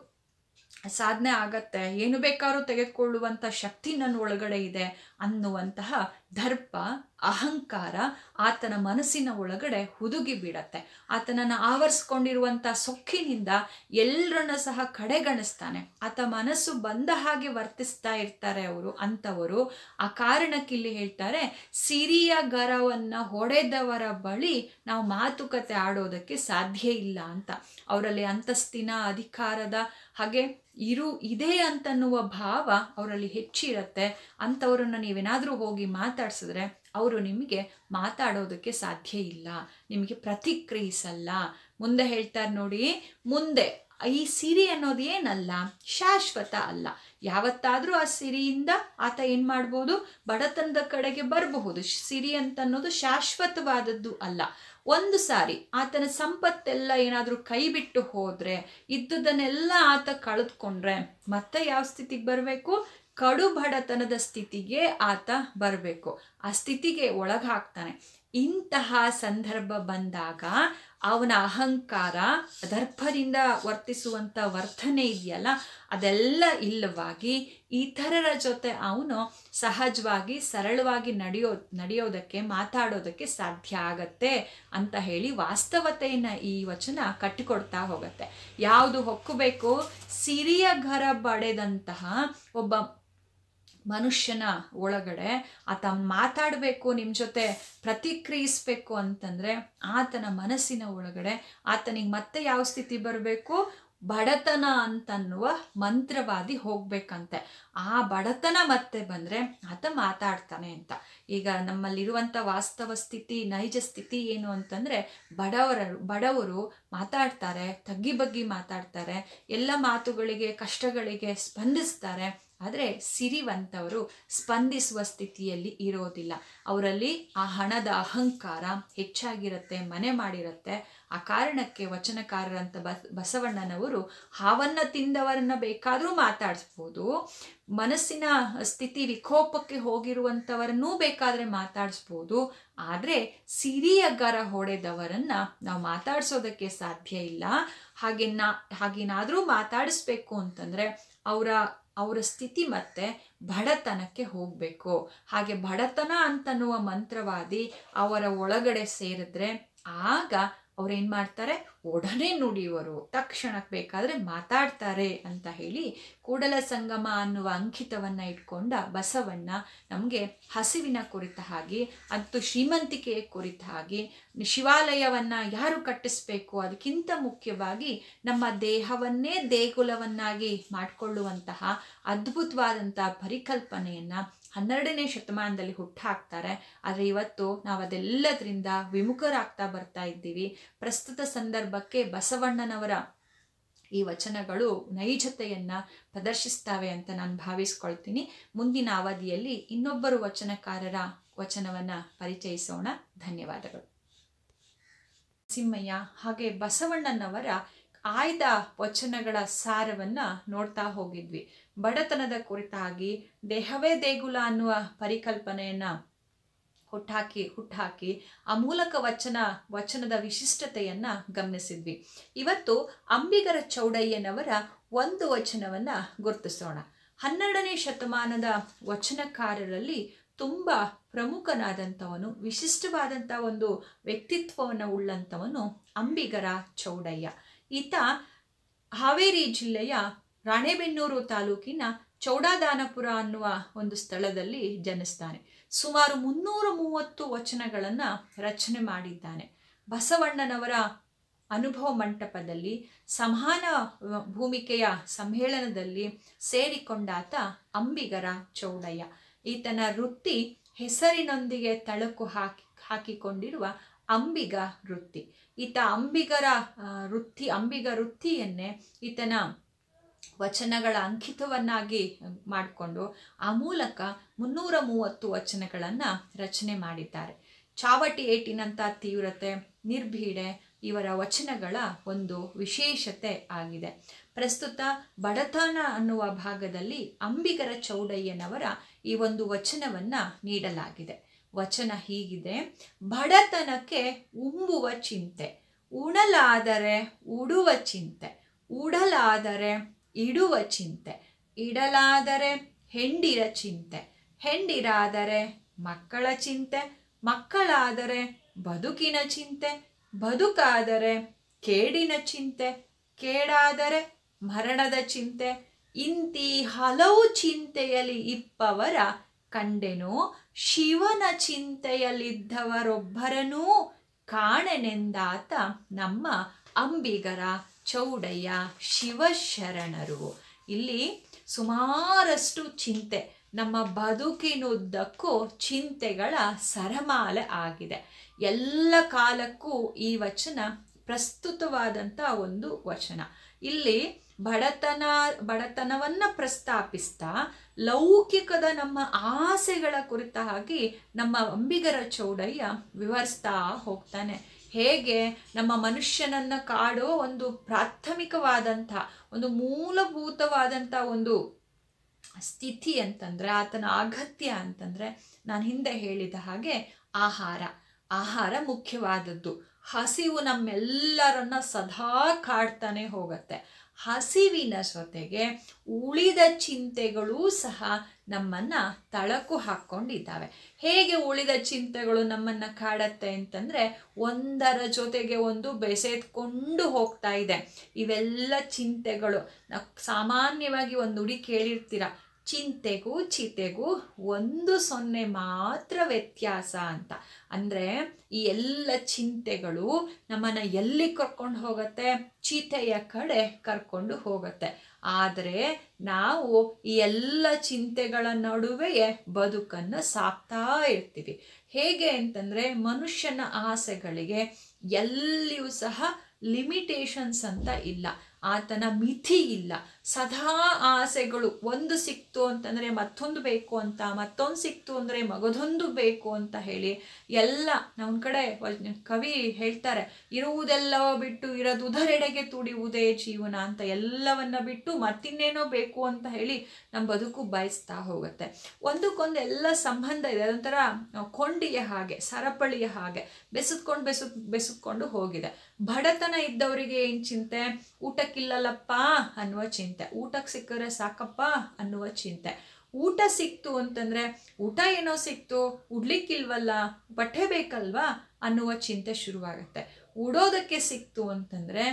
ಸಾಧನೆ ಆಗತ್ತೆ ಏನು ಬೇಕಾದ್ರೂ ತೆಗೆದುಕೊಳ್ಳುವಂಥ ಶಕ್ತಿ ನನ್ನ ಒಳಗಡೆ ಇದೆ ಅನ್ನುವಂತಹ ದರ್ಪ ಅಹಂಕಾರ ಆತನ ಮನಸ್ಸಿನ ಒಳಗಡೆ ಹುದುಗಿ ಬಿಡತ್ತೆ ಆತನನ್ನು ಆವರಿಸ್ಕೊಂಡಿರುವಂಥ ಸೊಕ್ಕಿನಿಂದ ಎಲ್ಲರನ್ನ ಸಹ ಕಡೆಗಣಿಸ್ತಾನೆ ಆತ ಮನಸ್ಸು ಬಂದ ಹಾಗೆ ವರ್ತಿಸ್ತಾ ಇರ್ತಾರೆ ಅವರು ಅಂಥವರು ಆ ಕಾರಣಕ್ಕೆ ಇಲ್ಲಿ ಹೇಳ್ತಾರೆ ಸಿರಿಯ ಗರವನ್ನ ಹೊಡೆದವರ ಬಳಿ ನಾವು ಮಾತುಕತೆ ಆಡೋದಕ್ಕೆ ಸಾಧ್ಯ ಇಲ್ಲ ಅಂತ ಅವರಲ್ಲಿ ಅಂತಸ್ತಿನ ಅಧಿಕಾರದ ಹಾಗೆ ಇರು ಇದೆ ಅಂತನ್ನುವ ಭಾವ ಅವರಲ್ಲಿ ಹೆಚ್ಚಿರತ್ತೆ ಅಂಥವ್ರನ್ನ ನೀವೇನಾದರೂ ಹೋಗಿ ಮಾತಾಡ್ಸಿದ್ರೆ ಅವರು ನಿಮಗೆ ಮಾತಾಡೋದಕ್ಕೆ ಸಾಧ್ಯ ಇಲ್ಲ ನಿಮಗೆ ಪ್ರತಿಕ್ರಿಯಿಸಲ್ಲ ಮುಂದೆ ಹೇಳ್ತಾರೆ ನೋಡಿ ಮುಂದೆ ಈ ಸಿರಿ ಅನ್ನೋದು ಏನಲ್ಲ ಶಾಶ್ವತ ಅಲ್ಲ ಯಾವತ್ತಾದ್ರೂ ಆ ಸಿರಿಯಿಂದ ಆತ ಏನ್ ಮಾಡ್ಬೋದು ಬಡತನದ ಕಡೆಗೆ ಬರಬಹುದು ಸಿರಿ ಅಂತ ಅನ್ನೋದು ಶಾಶ್ವತವಾದದ್ದು ಅಲ್ಲ ಒಂದು ಸಾರಿ ಆತನ ಸಂಪತ್ತೆಲ್ಲ ಏನಾದರೂ ಕೈ ಬಿಟ್ಟು ಹೋದ್ರೆ ಇದ್ದುದನ್ನೆಲ್ಲ ಆತ ಕಳೆದುಕೊಂಡ್ರೆ ಮತ್ತೆ ಯಾವ ಸ್ಥಿತಿಗೆ ಬರಬೇಕು ಕಡು ಬಡತನದ ಸ್ಥಿತಿಗೆ ಆತ ಬರಬೇಕು ಆ ಸ್ಥಿತಿಗೆ ಒಳಗಾಗ್ತಾನೆ ಇಂತಹ ಸಂದರ್ಭ ಬಂದಾಗ ಅವನ ಅಹಂಕಾರ ದರ್ಪದಿಂದ ವರ್ತಿಸುವಂಥ ವರ್ತನೆ ಇದೆಯಲ್ಲ ಅದೆಲ್ಲ ಇಲ್ಲವಾಗಿ ಇತರರ ಜೊತೆ ಅವನು ಸಹಜವಾಗಿ ಸರಳವಾಗಿ ನಡೆಯೋ ನಡೆಯೋದಕ್ಕೆ ಮಾತಾಡೋದಕ್ಕೆ ಸಾಧ್ಯ ಆಗತ್ತೆ ಅಂತ ಹೇಳಿ ವಾಸ್ತವತೆಯನ್ನು ಈ ವಚನ ಕಟ್ಟಿಕೊಡ್ತಾ ಹೋಗುತ್ತೆ ಯಾವುದು ಹೊಕ್ಕಬೇಕು ಸಿರಿಯ ಘರ ಬಡೆದಂತಹ ಒಬ್ಬ ಮನುಷ್ಯನ ಒಳಗಡೆ ಆತ ಮಾತಾಡಬೇಕು ನಿಮ್ಮ ಜೊತೆ ಪ್ರತಿಕ್ರಿಯಿಸ್ಬೇಕು ಅಂತಂದರೆ ಆತನ ಮನಸ್ಸಿನ ಒಳಗಡೆ ಆತನಿಗೆ ಮತ್ತೆ ಯಾವ ಸ್ಥಿತಿ ಬರಬೇಕು ಬಡತನ ಅಂತನ್ನುವ ಮಂತ್ರವಾದಿ ಹೋಗ್ಬೇಕಂತೆ ಆ ಬಡತನ ಮತ್ತೆ ಬಂದ್ರೆ ಆತ ಮಾತಾಡ್ತಾನೆ ಅಂತ ಈಗ ನಮ್ಮಲ್ಲಿರುವಂಥ ವಾಸ್ತವ ಸ್ಥಿತಿ ನೈಜ ಸ್ಥಿತಿ ಏನು ಅಂತಂದ್ರೆ ಬಡವರ ಬಡವರು ಮಾತಾಡ್ತಾರೆ ತಗ್ಗಿ ಬಗ್ಗಿ ಮಾತಾಡ್ತಾರೆ ಎಲ್ಲ ಮಾತುಗಳಿಗೆ ಕಷ್ಟಗಳಿಗೆ ಸ್ಪಂದಿಸ್ತಾರೆ ಆದರೆ ಸಿರಿವಂತವರು ಸ್ಪಂದಿಸುವ ಸ್ಥಿತಿಯಲ್ಲಿ ಇರೋದಿಲ್ಲ ಅವರಲ್ಲಿ ಆ ಹಣದ ಅಹಂಕಾರ ಹೆಚ್ಚಾಗಿರುತ್ತೆ ಮನೆ ಮಾಡಿರುತ್ತೆ ಆ ಕಾರಣಕ್ಕೆ ವಚನಕಾರರಂತ ಬಸ್ ಬಸವಣ್ಣನವರು ಹಾವನ್ನ ತಿಂದವರನ್ನ ಬೇಕಾದರೂ ಮಾತಾಡಿಸ್ಬೋದು ಮನಸ್ಸಿನ ಸ್ಥಿತಿ ವಿಕೋಪಕ್ಕೆ ಹೋಗಿರುವಂಥವರನ್ನೂ ಬೇಕಾದರೆ ಮಾತಾಡಿಸ್ಬೋದು ಆದರೆ ಸಿರಿಯ ಗರ ಹೊಡೆದವರನ್ನ ನಾವು ಮಾತಾಡಿಸೋದಕ್ಕೆ ಸಾಧ್ಯ ಇಲ್ಲ ಹಾಗೆ ನಾ ಹಾಗೇನಾದರೂ ಮಾತಾಡಿಸ್ಬೇಕು ಅಂತಂದರೆ ಅವರ ಅವರ ಸ್ಥಿತಿ ಮತ್ತೆ ಬಡತನಕ್ಕೆ ಹೋಗಬೇಕು ಹಾಗೆ ಬಡತನ ಅಂತನ್ನುವ ಮಂತ್ರವಾದಿ ಅವರ ಒಳಗಡೆ ಸೇರಿದ್ರೆ ಆಗ ಅವ್ರೇನ್ ಮಾಡ್ತಾರೆ ಒಡನೆ ನುಡಿಯುವರು ತಕ್ಷಣಕ್ಕೆ ಬೇಕಾದ್ರೆ ಮಾತಾಡ್ತಾರೆ ಅಂತ ಹೇಳಿ ಕೂಡಲ ಸಂಗಮ ಅನ್ನುವ ಅಂಕಿತವನ್ನ ಇಟ್ಕೊಂಡ ಬಸವಣ್ಣ ನಮಗೆ ಹಸಿವಿನ ಕುರಿತ ಹಾಗೆ ಮತ್ತು ಶ್ರೀಮಂತಿಕೆಯ ಕುರಿತ ಹಾಗೆ ಶಿವಾಲಯವನ್ನ ಯಾರು ಕಟ್ಟಿಸ್ಬೇಕು ಅದಕ್ಕಿಂತ ಮುಖ್ಯವಾಗಿ ನಮ್ಮ ದೇಹವನ್ನೇ ದೇಗುಲವನ್ನಾಗಿ ಮಾಡಿಕೊಳ್ಳುವಂತಹ ಅದ್ಭುತವಾದಂತಹ ಪರಿಕಲ್ಪನೆಯನ್ನ ಹನ್ನೆರಡನೇ ಶತಮಾನದಲ್ಲಿ ಹುಟ್ಟಾಕ್ತಾರೆ ಆದರೆ ಇವತ್ತು ನಾವು ಅದೆಲ್ಲದರಿಂದ ವಿಮುಖರಾಗ್ತಾ ಬರ್ತಾ ಇದ್ದೀವಿ ಪ್ರಸ್ತುತ ಸಂದರ್ಭಕ್ಕೆ ಬಸವಣ್ಣನವರ ಈ ವಚನಗಳು ನೈಜತೆಯನ್ನ ಪ್ರದರ್ಶಿಸ್ತವೆ ಅಂತ ನಾನು ಭಾವಿಸ್ಕೊಳ್ತೀನಿ ಮುಂದಿನ ಅವಧಿಯಲ್ಲಿ ಇನ್ನೊಬ್ಬರು ವಚನಕಾರರ ವಚನವನ್ನ ಪರಿಚಯಿಸೋಣ ಧನ್ಯವಾದಗಳು ಸಿಂಹಯ್ಯ ಹಾಗೆ ಬಸವಣ್ಣನವರ ಆಯ್ದ ವಚನಗಳ ಸಾರವನ್ನ ನೋಡ್ತಾ ಹೋಗಿದ್ವಿ ಬಡತನದ ಕುರಿತಾಗಿ ದೇಹವೇ ದೇಗುಲ ಅನ್ನುವ ಪರಿಕಲ್ಪನೆಯನ್ನ ಹುಟ್ಟಾಕಿ ಹುಟ್ಟಾಕಿ ಆ ಮೂಲಕ ವಚನ ವಚನದ ವಿಶಿಷ್ಟತೆಯನ್ನ ಗಮನಿಸಿದ್ವಿ ಇವತ್ತು ಅಂಬಿಗರ ಚೌಡಯ್ಯನವರ ಒಂದು ವಚನವನ್ನ ಗುರುತಿಸೋಣ ಹನ್ನೆರಡನೇ ಶತಮಾನದ ವಚನಕಾರರಲ್ಲಿ ತುಂಬ ಪ್ರಮುಖನಾದಂಥವನು ವಿಶಿಷ್ಟವಾದಂಥ ಒಂದು ವ್ಯಕ್ತಿತ್ವವನ್ನು ಉಳ್ಳಂಥವನು ಅಂಬಿಗರ ಚೌಡಯ್ಯ ಈತ ಹಾವೇರಿ ಜಿಲ್ಲೆಯ ರಾಣೆಬೆನ್ನೂರು ತಾಲೂಕಿನ ಚೌಡಾದಾನಪುರ ಅನ್ನುವ ಒಂದು ಸ್ಥಳದಲ್ಲಿ ಜನಿಸ್ತಾನೆ ಸುಮಾರು ಮುನ್ನೂರ ಮೂವತ್ತು ವಚನಗಳನ್ನು ರಚನೆ ಮಾಡಿದ್ದಾನೆ ಬಸವಣ್ಣನವರ ಅನುಭವ ಮಂಟಪದಲ್ಲಿ ಸಮಾನ ಭೂಮಿಕೆಯ ಸಮ್ಮೇಳನದಲ್ಲಿ ಸೇರಿಕೊಂಡಾತ ಅಂಬಿಗರ ಚೌಡಯ್ಯ ಈತನ ವೃತ್ತಿ ಹೆಸರಿನೊಂದಿಗೆ ತಳಕು ಹಾಕಿ ಹಾಕಿಕೊಂಡಿರುವ ಅಂಬಿಗ ವೃತ್ತಿ ಈತ ಅಂಬಿಗರ ವೃತ್ತಿ ಅಂಬಿಗ ವೃತ್ತಿಯನ್ನೇ ಈತನ ವಚನಗಳ ಅಂಕಿತವನ್ನಾಗಿ ಮಾಡಿಕೊಂಡು ಆ ಮೂಲಕ ಮುನ್ನೂರ ಮೂವತ್ತು ವಚನಗಳನ್ನು ರಚನೆ ಮಾಡಿದ್ದಾರೆ ಚಾವಟಿ ಏಟಿನಂಥ ತೀವ್ರತೆ ನಿರ್ಭೀಡೆ ಇವರ ವಚನಗಳ ಒಂದು ವಿಶೇಷತೆ ಆಗಿದೆ ಪ್ರಸ್ತುತ ಬಡತನ ಅನ್ನುವ ಭಾಗದಲ್ಲಿ ಅಂಬಿಗರ ಚೌಡಯ್ಯನವರ ಈ ಒಂದು ವಚನವನ್ನ ನೀಡಲಾಗಿದೆ ವಚನ ಹೀಗಿದೆ ಬಡತನಕ್ಕೆ ಉಂಬುವ ಚಿಂತೆ ಉಣಲಾದರೆ ಉಡುವ ಚಿಂತೆ ಉಡಲಾದರೆ ಇಡುವ ಚಿಂತೆ ಇಡಲಾದರೆ ಹೆಂಡಿರ ಚಿಂತೆ ಹೆಂಡಿರಾದರೆ ಮಕ್ಕಳ ಚಿಂತೆ ಮಕ್ಕಳಾದರೆ ಬದುಕಿನ ಚಿಂತೆ ಬದುಕಾದರೆ ಕೇಡಿನ ಚಿಂತೆ ಕೇಡಾದರೆ ಮರಣದ ಚಿಂತೆ ಇಂತಿ ಹಲವು ಚಿಂತೆಯಲ್ಲಿ ಇಪ್ಪವರ ಕಂಡೆನು ಶಿವನ ಚಿಂತೆಯಲ್ಲಿದ್ದವರೊಬ್ಬರನೂ ಕಾಣೆನೆಂದಾತ ನಮ್ಮ ಅಂಬಿಗರ ಚೌಡಯ್ಯ ಶಿವಶರಣರು ಇಲ್ಲಿ ಸುಮಾರಷ್ಟು ಚಿಂತೆ ನಮ್ಮ ಬದುಕಿನುದ್ದಕ್ಕೂ ಚಿಂತೆಗಳ ಸರಮಾಲೆ ಆಗಿದೆ ಎಲ್ಲ ಕಾಲಕ್ಕೂ ಈ ವಚನ ಪ್ರಸ್ತುತವಾದಂಥ ಒಂದು ವಚನ ಇಲ್ಲಿ ಬಡತನ ಬಡತನವನ್ನ ಪ್ರಸ್ತಾಪಿಸ್ತಾ ಲೌಕಿಕದ ನಮ್ಮ ಆಸೆಗಳ ಕುರಿತಾಗಿ ನಮ್ಮ ಅಂಬಿಗರ ಚೌಡಯ್ಯ ವಿವರಿಸ್ತಾ ಹೋಗ್ತಾನೆ ಹೇಗೆ ನಮ್ಮ ಮನುಷ್ಯನನ್ನ ಕಾಡೋ ಒಂದು ಪ್ರಾಥಮಿಕವಾದಂಥ ಒಂದು ಮೂಲಭೂತವಾದಂಥ ಒಂದು ಸ್ಥಿತಿ ಅಂತಂದ್ರೆ ಆತನ ಅಗತ್ಯ ಅಂತಂದ್ರೆ ನಾನು ಹಿಂದೆ ಹೇಳಿದ ಹಾಗೆ ಆಹಾರ ಆಹಾರ ಮುಖ್ಯವಾದದ್ದು ಹಸಿವು ನಮ್ಮೆಲ್ಲರನ್ನ ಸದಾ ಕಾಡ್ತಾನೆ ಹೋಗತ್ತೆ ಹಸಿವಿನ ಜೊತೆಗೆ ಉಳಿದ ಚಿಂತೆಗಳೂ ಸಹ ನಮ್ಮನ್ನ ತಳಕು ಹಾಕ್ಕೊಂಡಿದ್ದಾವೆ ಹೇಗೆ ಉಳಿದ ಚಿಂತೆಗಳು ನಮ್ಮನ್ನ ಕಾಡತ್ತೆ ಅಂತಂದ್ರೆ ಒಂದರ ಜೊತೆಗೆ ಒಂದು ಬೆಸೆದ್ಕೊಂಡು ಹೋಗ್ತಾ ಇದೆ ಇವೆಲ್ಲ ಚಿಂತೆಗಳು ನಾವು ಸಾಮಾನ್ಯವಾಗಿ ಒಂದು ನುಡಿ ಕೇಳಿರ್ತೀರ ಚಿಂತೆಗೂ ಚಿತೆಗೂ ಒಂದು ಸೊನ್ನೆ ಮಾತ್ರ ವ್ಯತ್ಯಾಸ ಅಂತ ಅಂದರೆ ಈ ಎಲ್ಲ ಚಿಂತೆಗಳು ನಮ್ಮನ್ನು ಎಲ್ಲಿ ಕರ್ಕೊಂಡು ಹೋಗುತ್ತೆ ಚೀತೆಯ ಕಡೆ ಕರ್ಕೊಂಡು ಹೋಗುತ್ತೆ ಆದರೆ ನಾವು ಈ ಎಲ್ಲ ಚಿಂತೆಗಳ ನಡುವೆಯೇ ಬದುಕನ್ನು ಸಾಕ್ತಾ ಇರ್ತೀವಿ ಹೇಗೆ ಅಂತಂದರೆ ಮನುಷ್ಯನ ಆಸೆಗಳಿಗೆ ಎಲ್ಲಿಯೂ ಸಹ ಲಿಮಿಟೇಷನ್ಸ್ ಅಂತ ಇಲ್ಲ ಆತನ ಮಿತಿ ಇಲ್ಲ ಸದಾ ಆಸೆಗಳು ಒಂದು ಸಿಕ್ತು ಅಂತಂದರೆ ಮತ್ತೊಂದು ಬೇಕು ಅಂತ ಮತ್ತೊಂದು ಸಿಕ್ತು ಅಂದರೆ ಮಗದೊಂದು ಬೇಕು ಅಂತ ಹೇಳಿ ಎಲ್ಲ ನಮ್ಮ ಕಡೆ ಕವಿ ಹೇಳ್ತಾರೆ ಇರುವುದೆಲ್ಲವ ಬಿಟ್ಟು ಇರದುದರೆಡೆಗೆ ತುಡಿಯುವುದೇ ಜೀವನ ಅಂತ ಎಲ್ಲವನ್ನ ಬಿಟ್ಟು ಮತ್ತಿನ್ನೇನೋ ಬೇಕು ಅಂತ ಹೇಳಿ ನಮ್ಮ ಬದುಕು ಬಯಸ್ತಾ ಹೋಗುತ್ತೆ ಒಂದಕ್ಕೊಂದು ಎಲ್ಲ ಸಂಬಂಧ ಇದೆ ಅದೊಂಥರ ಕೊಂಡಿಯ ಹಾಗೆ ಸರಪಳಿಯ ಹಾಗೆ ಬೆಸೆದ್ಕೊಂಡು ಬೆಸು ಬೆಸೆದ್ಕೊಂಡು ಹೋಗಿದೆ ಬಡತನ ಇದ್ದವರಿಗೆ ಏನು ಚಿಂತೆ ಊಟಕ್ಕಿಲ್ಲಲ್ಲಪ್ಪ ಅನ್ನುವ ಚಿಂತೆ ಊಟಕ್ಕೆ ಸಿಕ್ಕರೆ ಸಾಕಪ್ಪ ಅನ್ನುವ ಚಿಂತೆ ಊಟ ಸಿಕ್ತು ಅಂತಂದ್ರೆ ಊಟ ಏನೋ ಸಿಕ್ತು ಉಡ್ಲಿಕ್ಕಿಲ್ವಲ್ಲ ಬಟ್ಟೆ ಬೇಕಲ್ವಾ ಅನ್ನುವ ಚಿಂತೆ ಶುರುವಾಗುತ್ತೆ ಉಡೋದಕ್ಕೆ ಸಿಕ್ತು ಅಂತಂದ್ರೆ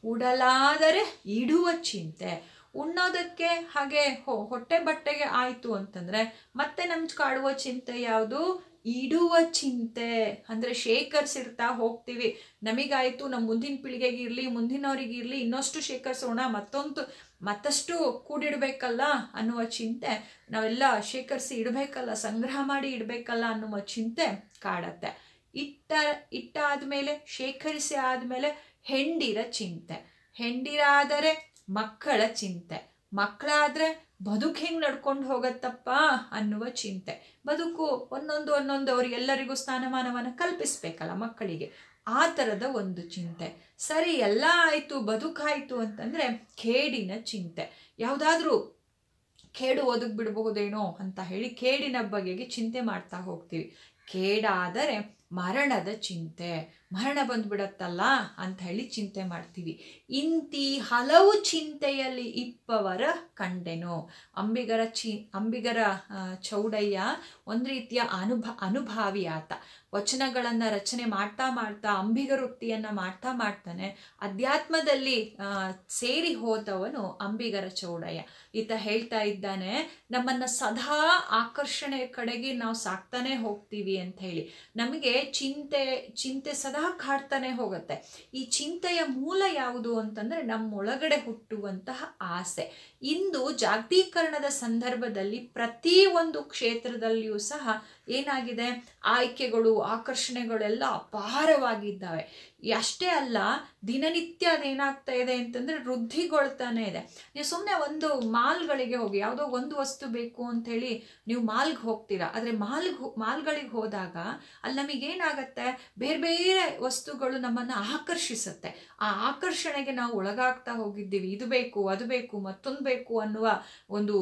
ಉಡಲಾದರೆ ಇಡುವ ಚಿಂತೆ ಉಣ್ಣೋದಕ್ಕೆ ಹಾಗೆ ಹೊಟ್ಟೆ ಬಟ್ಟೆಗೆ ಆಯ್ತು ಅಂತಂದ್ರೆ ಮತ್ತೆ ನಮ್ಗೆ ಕಾಡುವ ಚಿಂತೆ ಯಾವುದು ಇಡುವ ಚಿಂತೆ ಅಂದರೆ ಶೇಖರಿಸಿರ್ತಾ ಹೋಗ್ತೀವಿ ನಮಗಾಯಿತು ನಮ್ಮ ಮುಂದಿನ ಪೀಳಿಗೆಗೆ ಇರಲಿ ಮುಂದಿನವರಿಗೆ ಇರಲಿ ಇನ್ನಷ್ಟು ಶೇಖರಿಸೋಣ ಮತ್ತೊಂದು ಮತ್ತಷ್ಟು ಕೂಡಿಡಬೇಕಲ್ಲ ಅನ್ನುವ ಚಿಂತೆ ನಾವೆಲ್ಲ ಶೇಖರಿಸಿ ಇಡಬೇಕಲ್ಲ ಸಂಗ್ರಹ ಮಾಡಿ ಇಡಬೇಕಲ್ಲ ಅನ್ನುವ ಚಿಂತೆ ಕಾಡತ್ತೆ ಇಟ್ಟ ಇಟ್ಟಾದ್ಮೇಲೆ ಶೇಖರಿಸಿ ಆದಮೇಲೆ ಹೆಂಡಿರ ಚಿಂತೆ ಹೆಂಡಿರಾದರೆ ಮಕ್ಕಳ ಚಿಂತೆ ಮಕ್ಕಳಾದ್ರೆ ಬದುಕು ಹೆಂಗೆ ನಡ್ಕೊಂಡು ಹೋಗತ್ತಪ್ಪ ಅನ್ನುವ ಚಿಂತೆ ಬದುಕು ಒಂದೊಂದು ಒಂದೊಂದು ಅವ್ರಿಗೆಲ್ಲರಿಗೂ ಸ್ಥಾನಮಾನವನ್ನು ಕಲ್ಪಿಸ್ಬೇಕಲ್ಲ ಮಕ್ಕಳಿಗೆ ಆ ಥರದ ಒಂದು ಚಿಂತೆ ಸರಿ ಎಲ್ಲ ಆಯಿತು ಬದುಕಾಯಿತು ಅಂತಂದರೆ ಕೇಡಿನ ಚಿಂತೆ ಯಾವುದಾದ್ರೂ ಕೇಡು ಒದಗಿ ಬಿಡಬಹುದೇನೋ ಅಂತ ಹೇಳಿ ಕೇಡಿನ ಬಗೆಗೆ ಚಿಂತೆ ಮಾಡ್ತಾ ಹೋಗ್ತೀವಿ ಕೇಡಾದರೆ ಮರಣದ ಚಿಂತೆ ಮರಣ ಬಂದ್ಬಿಡತ್ತಲ್ಲ ಅಂತ ಹೇಳಿ ಚಿಂತೆ ಮಾಡ್ತೀವಿ ಇಂತಿ ಹಲವು ಚಿಂತೆಯಲ್ಲಿ ಇಪ್ಪವರ ಕಂಡೆನು ಅಂಬಿಗರ ಚಿ ಅಂಬಿಗರ ಚೌಡಯ್ಯ ಒಂದು ರೀತಿಯ ಅನುಭ ಅನುಭಾವಿ ಆತ ವಚನಗಳನ್ನು ರಚನೆ ಮಾಡ್ತಾ ಮಾಡ್ತಾ ಅಂಬಿಗ ವೃತ್ತಿಯನ್ನು ಮಾಡ್ತಾ ಮಾಡ್ತಾನೆ ಅಧ್ಯಾತ್ಮದಲ್ಲಿ ಸೇರಿ ಹೋದವನು ಅಂಬಿಗರ ಚೌಡಯ್ಯ ಈತ ಹೇಳ್ತಾ ಇದ್ದಾನೆ ನಮ್ಮನ್ನು ಸದಾ ಆಕರ್ಷಣೆ ಕಡೆಗೆ ನಾವು ಸಾಕ್ತಾನೆ ಹೋಗ್ತೀವಿ ಅಂತ ಹೇಳಿ ನಮಗೆ ಚಿಂತೆ ಚಿಂತೆ ಸದಾ ಕಾಡ್ತಾನೆ ಹೋಗುತ್ತೆ ಈ ಚಿಂತೆಯ ಮೂಲ ಯಾವುದು ಅಂತಂದ್ರೆ ನಮ್ಮೊಳಗಡೆ ಹುಟ್ಟುವಂತಹ ಆಸೆ ಇಂದು ಜಾಗತೀಕರಣದ ಸಂದರ್ಭದಲ್ಲಿ ಪ್ರತಿ ಒಂದು ಕ್ಷೇತ್ರದಲ್ಲಿಯೂ ಸಹ ಏನಾಗಿದೆ ಆಯ್ಕೆಗಳು ಆಕರ್ಷಣೆಗಳೆಲ್ಲ ಅಪಾರವಾಗಿದ್ದಾವೆ ಅಷ್ಟೇ ಅಲ್ಲ ದಿನನಿತ್ಯ ಅದೇನಾಗ್ತಾ ಇದೆ ಅಂತಂದ್ರೆ ವೃದ್ಧಿಗೊಳ್ತಾನೆ ಇದೆ ನೀವು ಸುಮ್ಮನೆ ಒಂದು ಮಾಲ್ಗಳಿಗೆ ಹೋಗಿ ಯಾವುದೋ ಒಂದು ವಸ್ತು ಬೇಕು ಅಂತ ಹೇಳಿ ನೀವು ಮಾಲ್ಗೆ ಹೋಗ್ತೀರಾ ಆದರೆ ಮಾಲ್ಗೆ ಮಾಲ್ಗಳಿಗೆ ಹೋದಾಗ ಅಲ್ಲಿ ನಮಗೇನಾಗತ್ತೆ ಬೇರೆ ಬೇರೆ ವಸ್ತುಗಳು ನಮ್ಮನ್ನು ಆಕರ್ಷಿಸುತ್ತೆ ಆ ಆಕರ್ಷಣೆಗೆ ನಾವು ಒಳಗಾಗ್ತಾ ಹೋಗಿದ್ದೀವಿ ಇದು ಬೇಕು ಅದು ಬೇಕು ಮತ್ತೊಂದು ಬೇಕು ಅನ್ನುವ ಒಂದು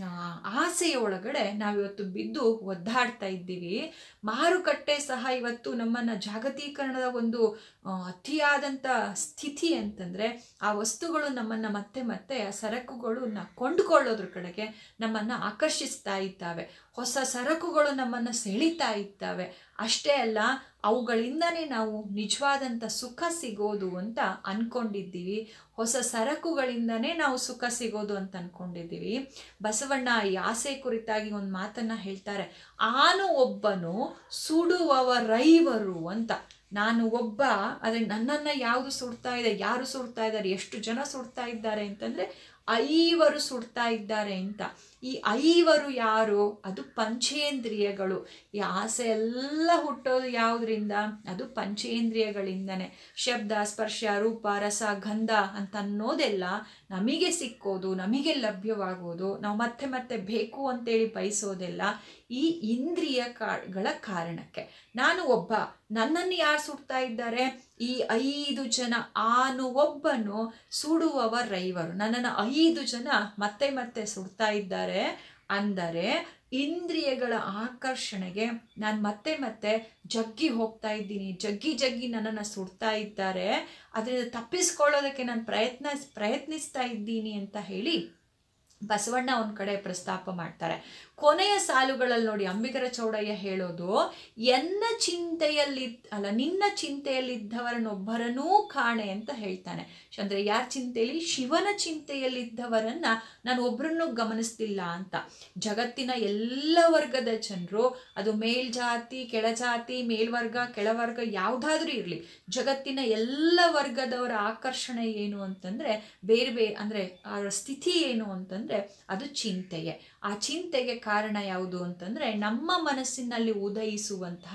ಆಸೆಯ ಒಳಗಡೆ ನಾವಿವತ್ತು ಬಿದ್ದು ಒದ್ದಾಡ್ತಾ ಇದ್ದೀವಿ ಮಾರುಕಟ್ಟೆ ಸಹ ಇವತ್ತು ನಮ್ಮನ್ನು ಜಾಗತೀಕರಣದ ಒಂದು ಅತಿಯಾದಂಥ ಸ್ಥಿತಿ ಅಂತಂದರೆ ಆ ವಸ್ತುಗಳು ನಮ್ಮನ್ನು ಮತ್ತೆ ಮತ್ತೆ ಆ ಸರಕುಗಳನ್ನ ಕೊಂಡುಕೊಳ್ಳೋದ್ರ ಕಡೆಗೆ ನಮ್ಮನ್ನು ಆಕರ್ಷಿಸ್ತಾ ಇದ್ದಾವೆ ಹೊಸ ಸರಕುಗಳು ನಮ್ಮನ್ನು ಸೆಳೀತಾ ಇದ್ದಾವೆ ಅಷ್ಟೇ ಅಲ್ಲ ಅವುಗಳಿಂದನೇ ನಾವು ನಿಜವಾದಂಥ ಸುಖ ಸಿಗೋದು ಅಂತ ಅನ್ಕೊಂಡಿದ್ದೀವಿ ಹೊಸ ಸರಕುಗಳಿಂದನೇ ನಾವು ಸುಖ ಸಿಗೋದು ಅಂತ ಅನ್ಕೊಂಡಿದ್ದೀವಿ ಬಸವಣ್ಣ ಈ ಆಸೆ ಕುರಿತಾಗಿ ಒಂದು ಮಾತನ್ನ ಹೇಳ್ತಾರೆ ಆನು ಒಬ್ಬನು ಸುಡುವವರೈವರು ಅಂತ ನಾನು ಒಬ್ಬ ಆದರೆ ನನ್ನನ್ನು ಯಾವುದು ಸುಡ್ತಾ ಇದೆ ಯಾರು ಸುಡ್ತಾ ಇದ್ದಾರೆ ಎಷ್ಟು ಜನ ಸುಡ್ತಾ ಇದ್ದಾರೆ ಅಂತಂದರೆ ಐವರು ಸುಡ್ತಾ ಇದ್ದಾರೆ ಅಂತ ಈ ಐವರು ಯಾರು ಅದು ಪಂಚೇಂದ್ರಿಯಗಳು ಈ ಆಸೆ ಎಲ್ಲ ಹುಟ್ಟೋದು ಯಾವುದರಿಂದ ಅದು ಪಂಚೇಂದ್ರಿಯಗಳಿಂದನೇ ಶಬ್ದ ಸ್ಪರ್ಶ ರೂಪ ರಸ ಗಂಧ ಅಂತ ಅನ್ನೋದೆಲ್ಲ ನಮಗೆ ಸಿಕ್ಕೋದು ನಮಗೆ ಲಭ್ಯವಾಗೋದು ನಾವು ಮತ್ತೆ ಮತ್ತೆ ಬೇಕು ಅಂತೇಳಿ ಬಯಸೋದೆಲ್ಲ ಈ ಇಂದ್ರಿಯ ಗಳ ಕಾರಣಕ್ಕೆ ನಾನು ಒಬ್ಬ ನನ್ನನ್ನು ಯಾರು ಸುಡ್ತಾ ಇದ್ದಾರೆ ಈ ಐದು ಜನ ಆನು ಒಬ್ಬನು ಸುಡುವವರೈವರು ನನ್ನನ್ನು ಐದು ಜನ ಮತ್ತೆ ಮತ್ತೆ ಸುಡ್ತಾ ಇದ್ದಾರೆ ಅಂದರೆ ಇಂದ್ರಿಯಗಳ ಆಕರ್ಷಣೆಗೆ ನಾನು ಮತ್ತೆ ಮತ್ತೆ ಜಗ್ಗಿ ಹೋಗ್ತಾ ಇದ್ದೀನಿ ಜಗ್ಗಿ ಜಗ್ಗಿ ನನ್ನನ್ನು ಸುಡ್ತಾ ಇದ್ದಾರೆ ಅದರಿಂದ ತಪ್ಪಿಸ್ಕೊಳ್ಳೋದಕ್ಕೆ ನಾನು ಪ್ರಯತ್ನ ಪ್ರಯತ್ನಿಸ್ತಾ ಇದ್ದೀನಿ ಅಂತ ಹೇಳಿ ಬಸವಣ್ಣ ಒಂದು ಕಡೆ ಪ್ರಸ್ತಾಪ ಮಾಡ್ತಾರೆ ಕೊನೆಯ ಸಾಲುಗಳಲ್ಲಿ ನೋಡಿ ಅಂಬಿಗರ ಚೌಡಯ್ಯ ಹೇಳೋದು ಎನ್ನ ಚಿಂತೆಯಲ್ಲಿ ಅಲ್ಲ ನಿನ್ನ ಚಿಂತೆಯಲ್ಲಿದ್ದವರನ್ನೊಬ್ಬರನ್ನೂ ಕಾಣೆ ಅಂತ ಹೇಳ್ತಾನೆ ಅಂದ್ರೆ ಯಾರ ಚಿಂತೆಯಲ್ಲಿ ಶಿವನ ಚಿಂತೆಯಲ್ಲಿದ್ದವರನ್ನ ನಾನು ಒಬ್ಬರನ್ನೂ ಗಮನಿಸ್ತಿಲ್ಲ ಅಂತ ಜಗತ್ತಿನ ಎಲ್ಲ ವರ್ಗದ ಜನರು ಅದು ಮೇಲ್ಜಾತಿ ಕೆಳಜಾತಿ ಮೇಲ್ವರ್ಗ ಕೆಳವರ್ಗ ಯಾವುದಾದ್ರೂ ಇರಲಿ ಜಗತ್ತಿನ ಎಲ್ಲ ವರ್ಗದವರ ಆಕರ್ಷಣೆ ಏನು ಅಂತಂದ್ರೆ ಬೇರೆ ಬೇರೆ ಅಂದ್ರೆ ಆ ಸ್ಥಿತಿ ಏನು ಅಂತಂದ್ರೆ ಅದು ಚಿಂತೆಯೇ ಆ ಚಿಂತೆಗೆ ಕಾರಣ ಯಾವುದು ಅಂತಂದ್ರೆ ನಮ್ಮ ಮನಸ್ಸಿನಲ್ಲಿ ಉದಯಿಸುವಂತಹ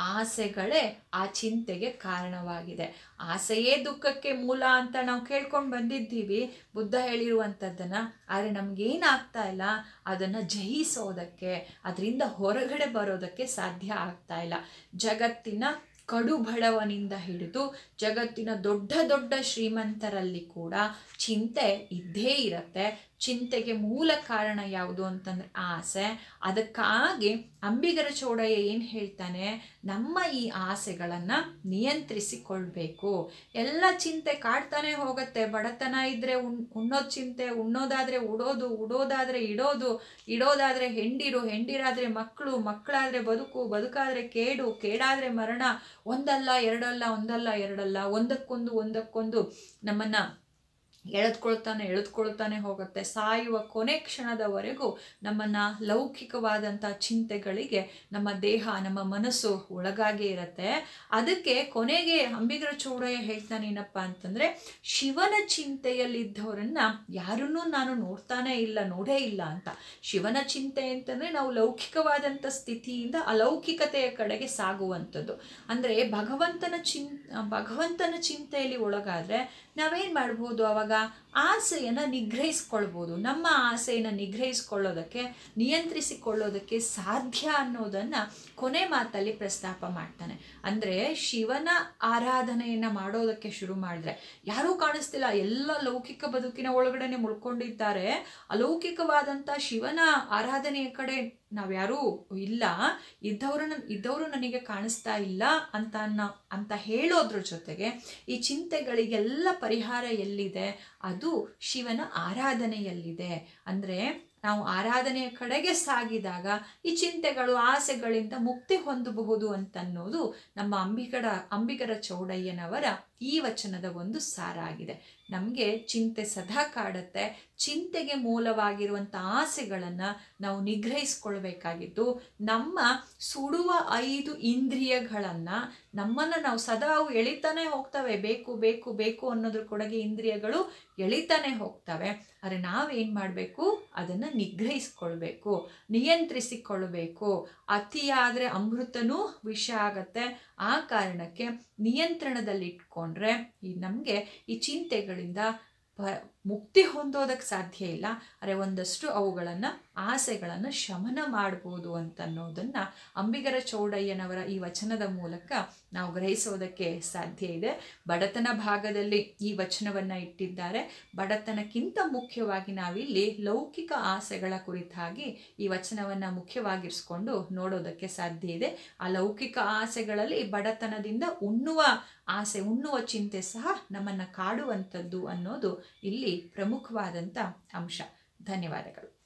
ಆಸೆಗಳೇ ಆ ಚಿಂತೆಗೆ ಕಾರಣವಾಗಿದೆ ಆಸೆಯೇ ದುಃಖಕ್ಕೆ ಮೂಲ ಅಂತ ನಾವು ಕೇಳ್ಕೊಂಡು ಬಂದಿದ್ದೀವಿ ಬುದ್ಧ ಹೇಳಿರುವಂಥದ್ದನ್ನು ಆದರೆ ನಮಗೇನಾಗ್ತಾ ಇಲ್ಲ ಅದನ್ನು ಜಯಿಸೋದಕ್ಕೆ ಅದರಿಂದ ಹೊರಗಡೆ ಬರೋದಕ್ಕೆ ಸಾಧ್ಯ ಆಗ್ತಾ ಇಲ್ಲ ಜಗತ್ತಿನ ಕಡು ಬಡವನಿಂದ ಹಿಡಿದು ಜಗತ್ತಿನ ದೊಡ್ಡ ದೊಡ್ಡ ಶ್ರೀಮಂತರಲ್ಲಿ ಕೂಡ ಚಿಂತೆ ಇದ್ದೇ ಇರತ್ತೆ ಚಿಂತೆಗೆ ಮೂಲ ಕಾರಣ ಯಾವುದು ಅಂತಂದ್ರೆ ಆಸೆ ಅದಕ್ಕಾಗಿ ಅಂಬಿಗರ ಚೌಡಯ್ಯ ಏನು ಹೇಳ್ತಾನೆ ನಮ್ಮ ಈ ಆಸೆಗಳನ್ನು ನಿಯಂತ್ರಿಸಿಕೊಳ್ಬೇಕು ಎಲ್ಲ ಚಿಂತೆ ಕಾಡ್ತಾನೆ ಹೋಗುತ್ತೆ ಬಡತನ ಇದ್ರೆ ಉಣ್ ಉಣ್ಣೋದು ಚಿಂತೆ ಉಣ್ಣೋದಾದ್ರೆ ಉಡೋದು ಉಡೋದಾದ್ರೆ ಇಡೋದು ಇಡೋದಾದ್ರೆ ಹೆಂಡಿರು ಹೆಂಡಿರಾದ್ರೆ ಮಕ್ಕಳು ಮಕ್ಕಳಾದ್ರೆ ಬದುಕು ಬದುಕಾದ್ರೆ ಕೇಡು ಕೇಡಾದ್ರೆ ಮರಣ ಒಂದಲ್ಲ ಎರಡಲ್ಲ ಒಂದಲ್ಲ ಎರಡಲ್ಲ ಒಂದಕ್ಕೊಂದು ಒಂದಕ್ಕೊಂದು ನಮ್ಮನ್ನ ಎಳೆದ್ಕೊಳ್ತಾನೆ ಎಳೆದ್ಕೊಳ್ತಾನೆ ಹೋಗುತ್ತೆ ಸಾಯುವ ಕೊನೆ ಕ್ಷಣದವರೆಗೂ ನಮ್ಮನ್ನ ಲೌಕಿಕವಾದಂಥ ಚಿಂತೆಗಳಿಗೆ ನಮ್ಮ ದೇಹ ನಮ್ಮ ಮನಸ್ಸು ಒಳಗಾಗೇ ಇರತ್ತೆ ಅದಕ್ಕೆ ಕೊನೆಗೆ ಅಂಬಿಗರ ಚೌಡಯ್ಯ ಹೇಳ್ತಾನೆ ಏನಪ್ಪ ಅಂತಂದ್ರೆ ಶಿವನ ಚಿಂತೆಯಲ್ಲಿದ್ದವರನ್ನ ಯಾರನ್ನೂ ನಾನು ನೋಡ್ತಾನೆ ಇಲ್ಲ ನೋಡೇ ಇಲ್ಲ ಅಂತ ಶಿವನ ಚಿಂತೆ ಅಂತಂದ್ರೆ ನಾವು ಲೌಕಿಕವಾದಂಥ ಸ್ಥಿತಿಯಿಂದ ಅಲೌಕಿಕತೆಯ ಕಡೆಗೆ ಸಾಗುವಂಥದ್ದು ಅಂದ್ರೆ ಭಗವಂತನ ಚಿನ್ ಭಗವಂತನ ಚಿಂತೆಯಲ್ಲಿ ಒಳಗಾದ್ರೆ ನಾವೇನು ಮಾಡ್ಬೋದು ಅವಾಗ ಆಸೆಯನ್ನು ನಿಗ್ರಹಿಸ್ಕೊಳ್ಬೋದು ನಮ್ಮ ಆಸೆಯನ್ನು ನಿಗ್ರಹಿಸ್ಕೊಳ್ಳೋದಕ್ಕೆ ನಿಯಂತ್ರಿಸಿಕೊಳ್ಳೋದಕ್ಕೆ ಸಾಧ್ಯ ಅನ್ನೋದನ್ನು ಕೊನೆ ಮಾತಲ್ಲಿ ಪ್ರಸ್ತಾಪ ಮಾಡ್ತಾನೆ ಅಂದರೆ ಶಿವನ ಆರಾಧನೆಯನ್ನು ಮಾಡೋದಕ್ಕೆ ಶುರು ಮಾಡಿದ್ರೆ ಯಾರೂ ಕಾಣಿಸ್ತಿಲ್ಲ ಎಲ್ಲ ಲೌಕಿಕ ಬದುಕಿನ ಒಳಗಡೆನೆ ಮುಳ್ಕೊಂಡಿದ್ದಾರೆ ಅಲೌಕಿಕವಾದಂಥ ಶಿವನ ಆರಾಧನೆಯ ಕಡೆ ನಾವ್ಯಾರೂ ಇಲ್ಲ ಇದ್ದವ್ರನ್ನ ಇದ್ದವರು ನನಗೆ ಕಾಣಿಸ್ತಾ ಇಲ್ಲ ಅಂತ ಅನ್ನೋ ಅಂತ ಹೇಳೋದ್ರ ಜೊತೆಗೆ ಈ ಚಿಂತೆಗಳಿಗೆಲ್ಲ ಪರಿಹಾರ ಎಲ್ಲಿದೆ ಅದು ಶಿವನ ಆರಾಧನೆಯಲ್ಲಿದೆ ಅಂದರೆ ನಾವು ಆರಾಧನೆಯ ಕಡೆಗೆ ಸಾಗಿದಾಗ ಈ ಚಿಂತೆಗಳು ಆಸೆಗಳಿಂದ ಮುಕ್ತಿ ಹೊಂದಬಹುದು ಅಂತನ್ನೋದು ನಮ್ಮ ಅಂಬಿಗರ ಅಂಬಿಗರ ಚೌಡಯ್ಯನವರ ಈ ವಚನದ ಒಂದು ಸಾರ ಆಗಿದೆ ನಮಗೆ ಚಿಂತೆ ಸದಾ ಕಾಡುತ್ತೆ ಚಿಂತೆಗೆ ಮೂಲವಾಗಿರುವಂಥ ಆಸೆಗಳನ್ನು ನಾವು ನಿಗ್ರಹಿಸ್ಕೊಳ್ಬೇಕಾಗಿದ್ದು ನಮ್ಮ ಸುಡುವ ಐದು ಇಂದ್ರಿಯಗಳನ್ನು ನಮ್ಮನ್ನು ನಾವು ಸದಾ ಅವು ಎಳಿತಾನೆ ಹೋಗ್ತವೆ ಬೇಕು ಬೇಕು ಬೇಕು ಅನ್ನೋದ್ರ ಕೊಡಗೆ ಇಂದ್ರಿಯಗಳು ಎಳಿತಾನೆ ಹೋಗ್ತವೆ ಆದರೆ ನಾವೇನು ಮಾಡಬೇಕು ಅದನ್ನು ನಿಗ್ರಹಿಸ್ಕೊಳ್ಬೇಕು ನಿಯಂತ್ರಿಸಿಕೊಳ್ಬೇಕು ಅತಿಯಾದರೆ ಅಮೃತನೂ ವಿಷ ಆಗತ್ತೆ ಆ ಕಾರಣಕ್ಕೆ ನಿಯಂತ್ರಣದಲ್ಲಿಟ್ಕೊಂಡ್ರೆ ಈ ನಮಗೆ ಈ ಚಿಂತೆಗಳಿಂದ ಪ ಮುಕ್ತಿ ಹೊಂದೋದಕ್ಕೆ ಸಾಧ್ಯ ಇಲ್ಲ ಆದರೆ ಒಂದಷ್ಟು ಅವುಗಳನ್ನು ಆಸೆಗಳನ್ನು ಶಮನ ಮಾಡ್ಬೋದು ಅಂತನ್ನೋದನ್ನು ಅಂಬಿಗರ ಚೌಡಯ್ಯನವರ ಈ ವಚನದ ಮೂಲಕ ನಾವು ಗ್ರಹಿಸೋದಕ್ಕೆ ಸಾಧ್ಯ ಇದೆ ಬಡತನ ಭಾಗದಲ್ಲಿ ಈ ವಚನವನ್ನು ಇಟ್ಟಿದ್ದಾರೆ ಬಡತನಕ್ಕಿಂತ ಮುಖ್ಯವಾಗಿ ನಾವಿಲ್ಲಿ ಲೌಕಿಕ ಆಸೆಗಳ ಕುರಿತಾಗಿ ಈ ವಚನವನ್ನು ಮುಖ್ಯವಾಗಿರಿಸ್ಕೊಂಡು ನೋಡೋದಕ್ಕೆ ಸಾಧ್ಯ ಇದೆ ಆ ಲೌಕಿಕ ಆಸೆಗಳಲ್ಲಿ ಬಡತನದಿಂದ ಉಣ್ಣುವ ಆಸೆ ಉಣ್ಣುವ ಚಿಂತೆ ಸಹ ನಮ್ಮನ್ನು ಕಾಡುವಂಥದ್ದು ಅನ್ನೋದು ಇಲ್ಲಿ ಪ್ರಮುಖವಾದಂಥ ಅಂಶ ಧನ್ಯವಾದಗಳು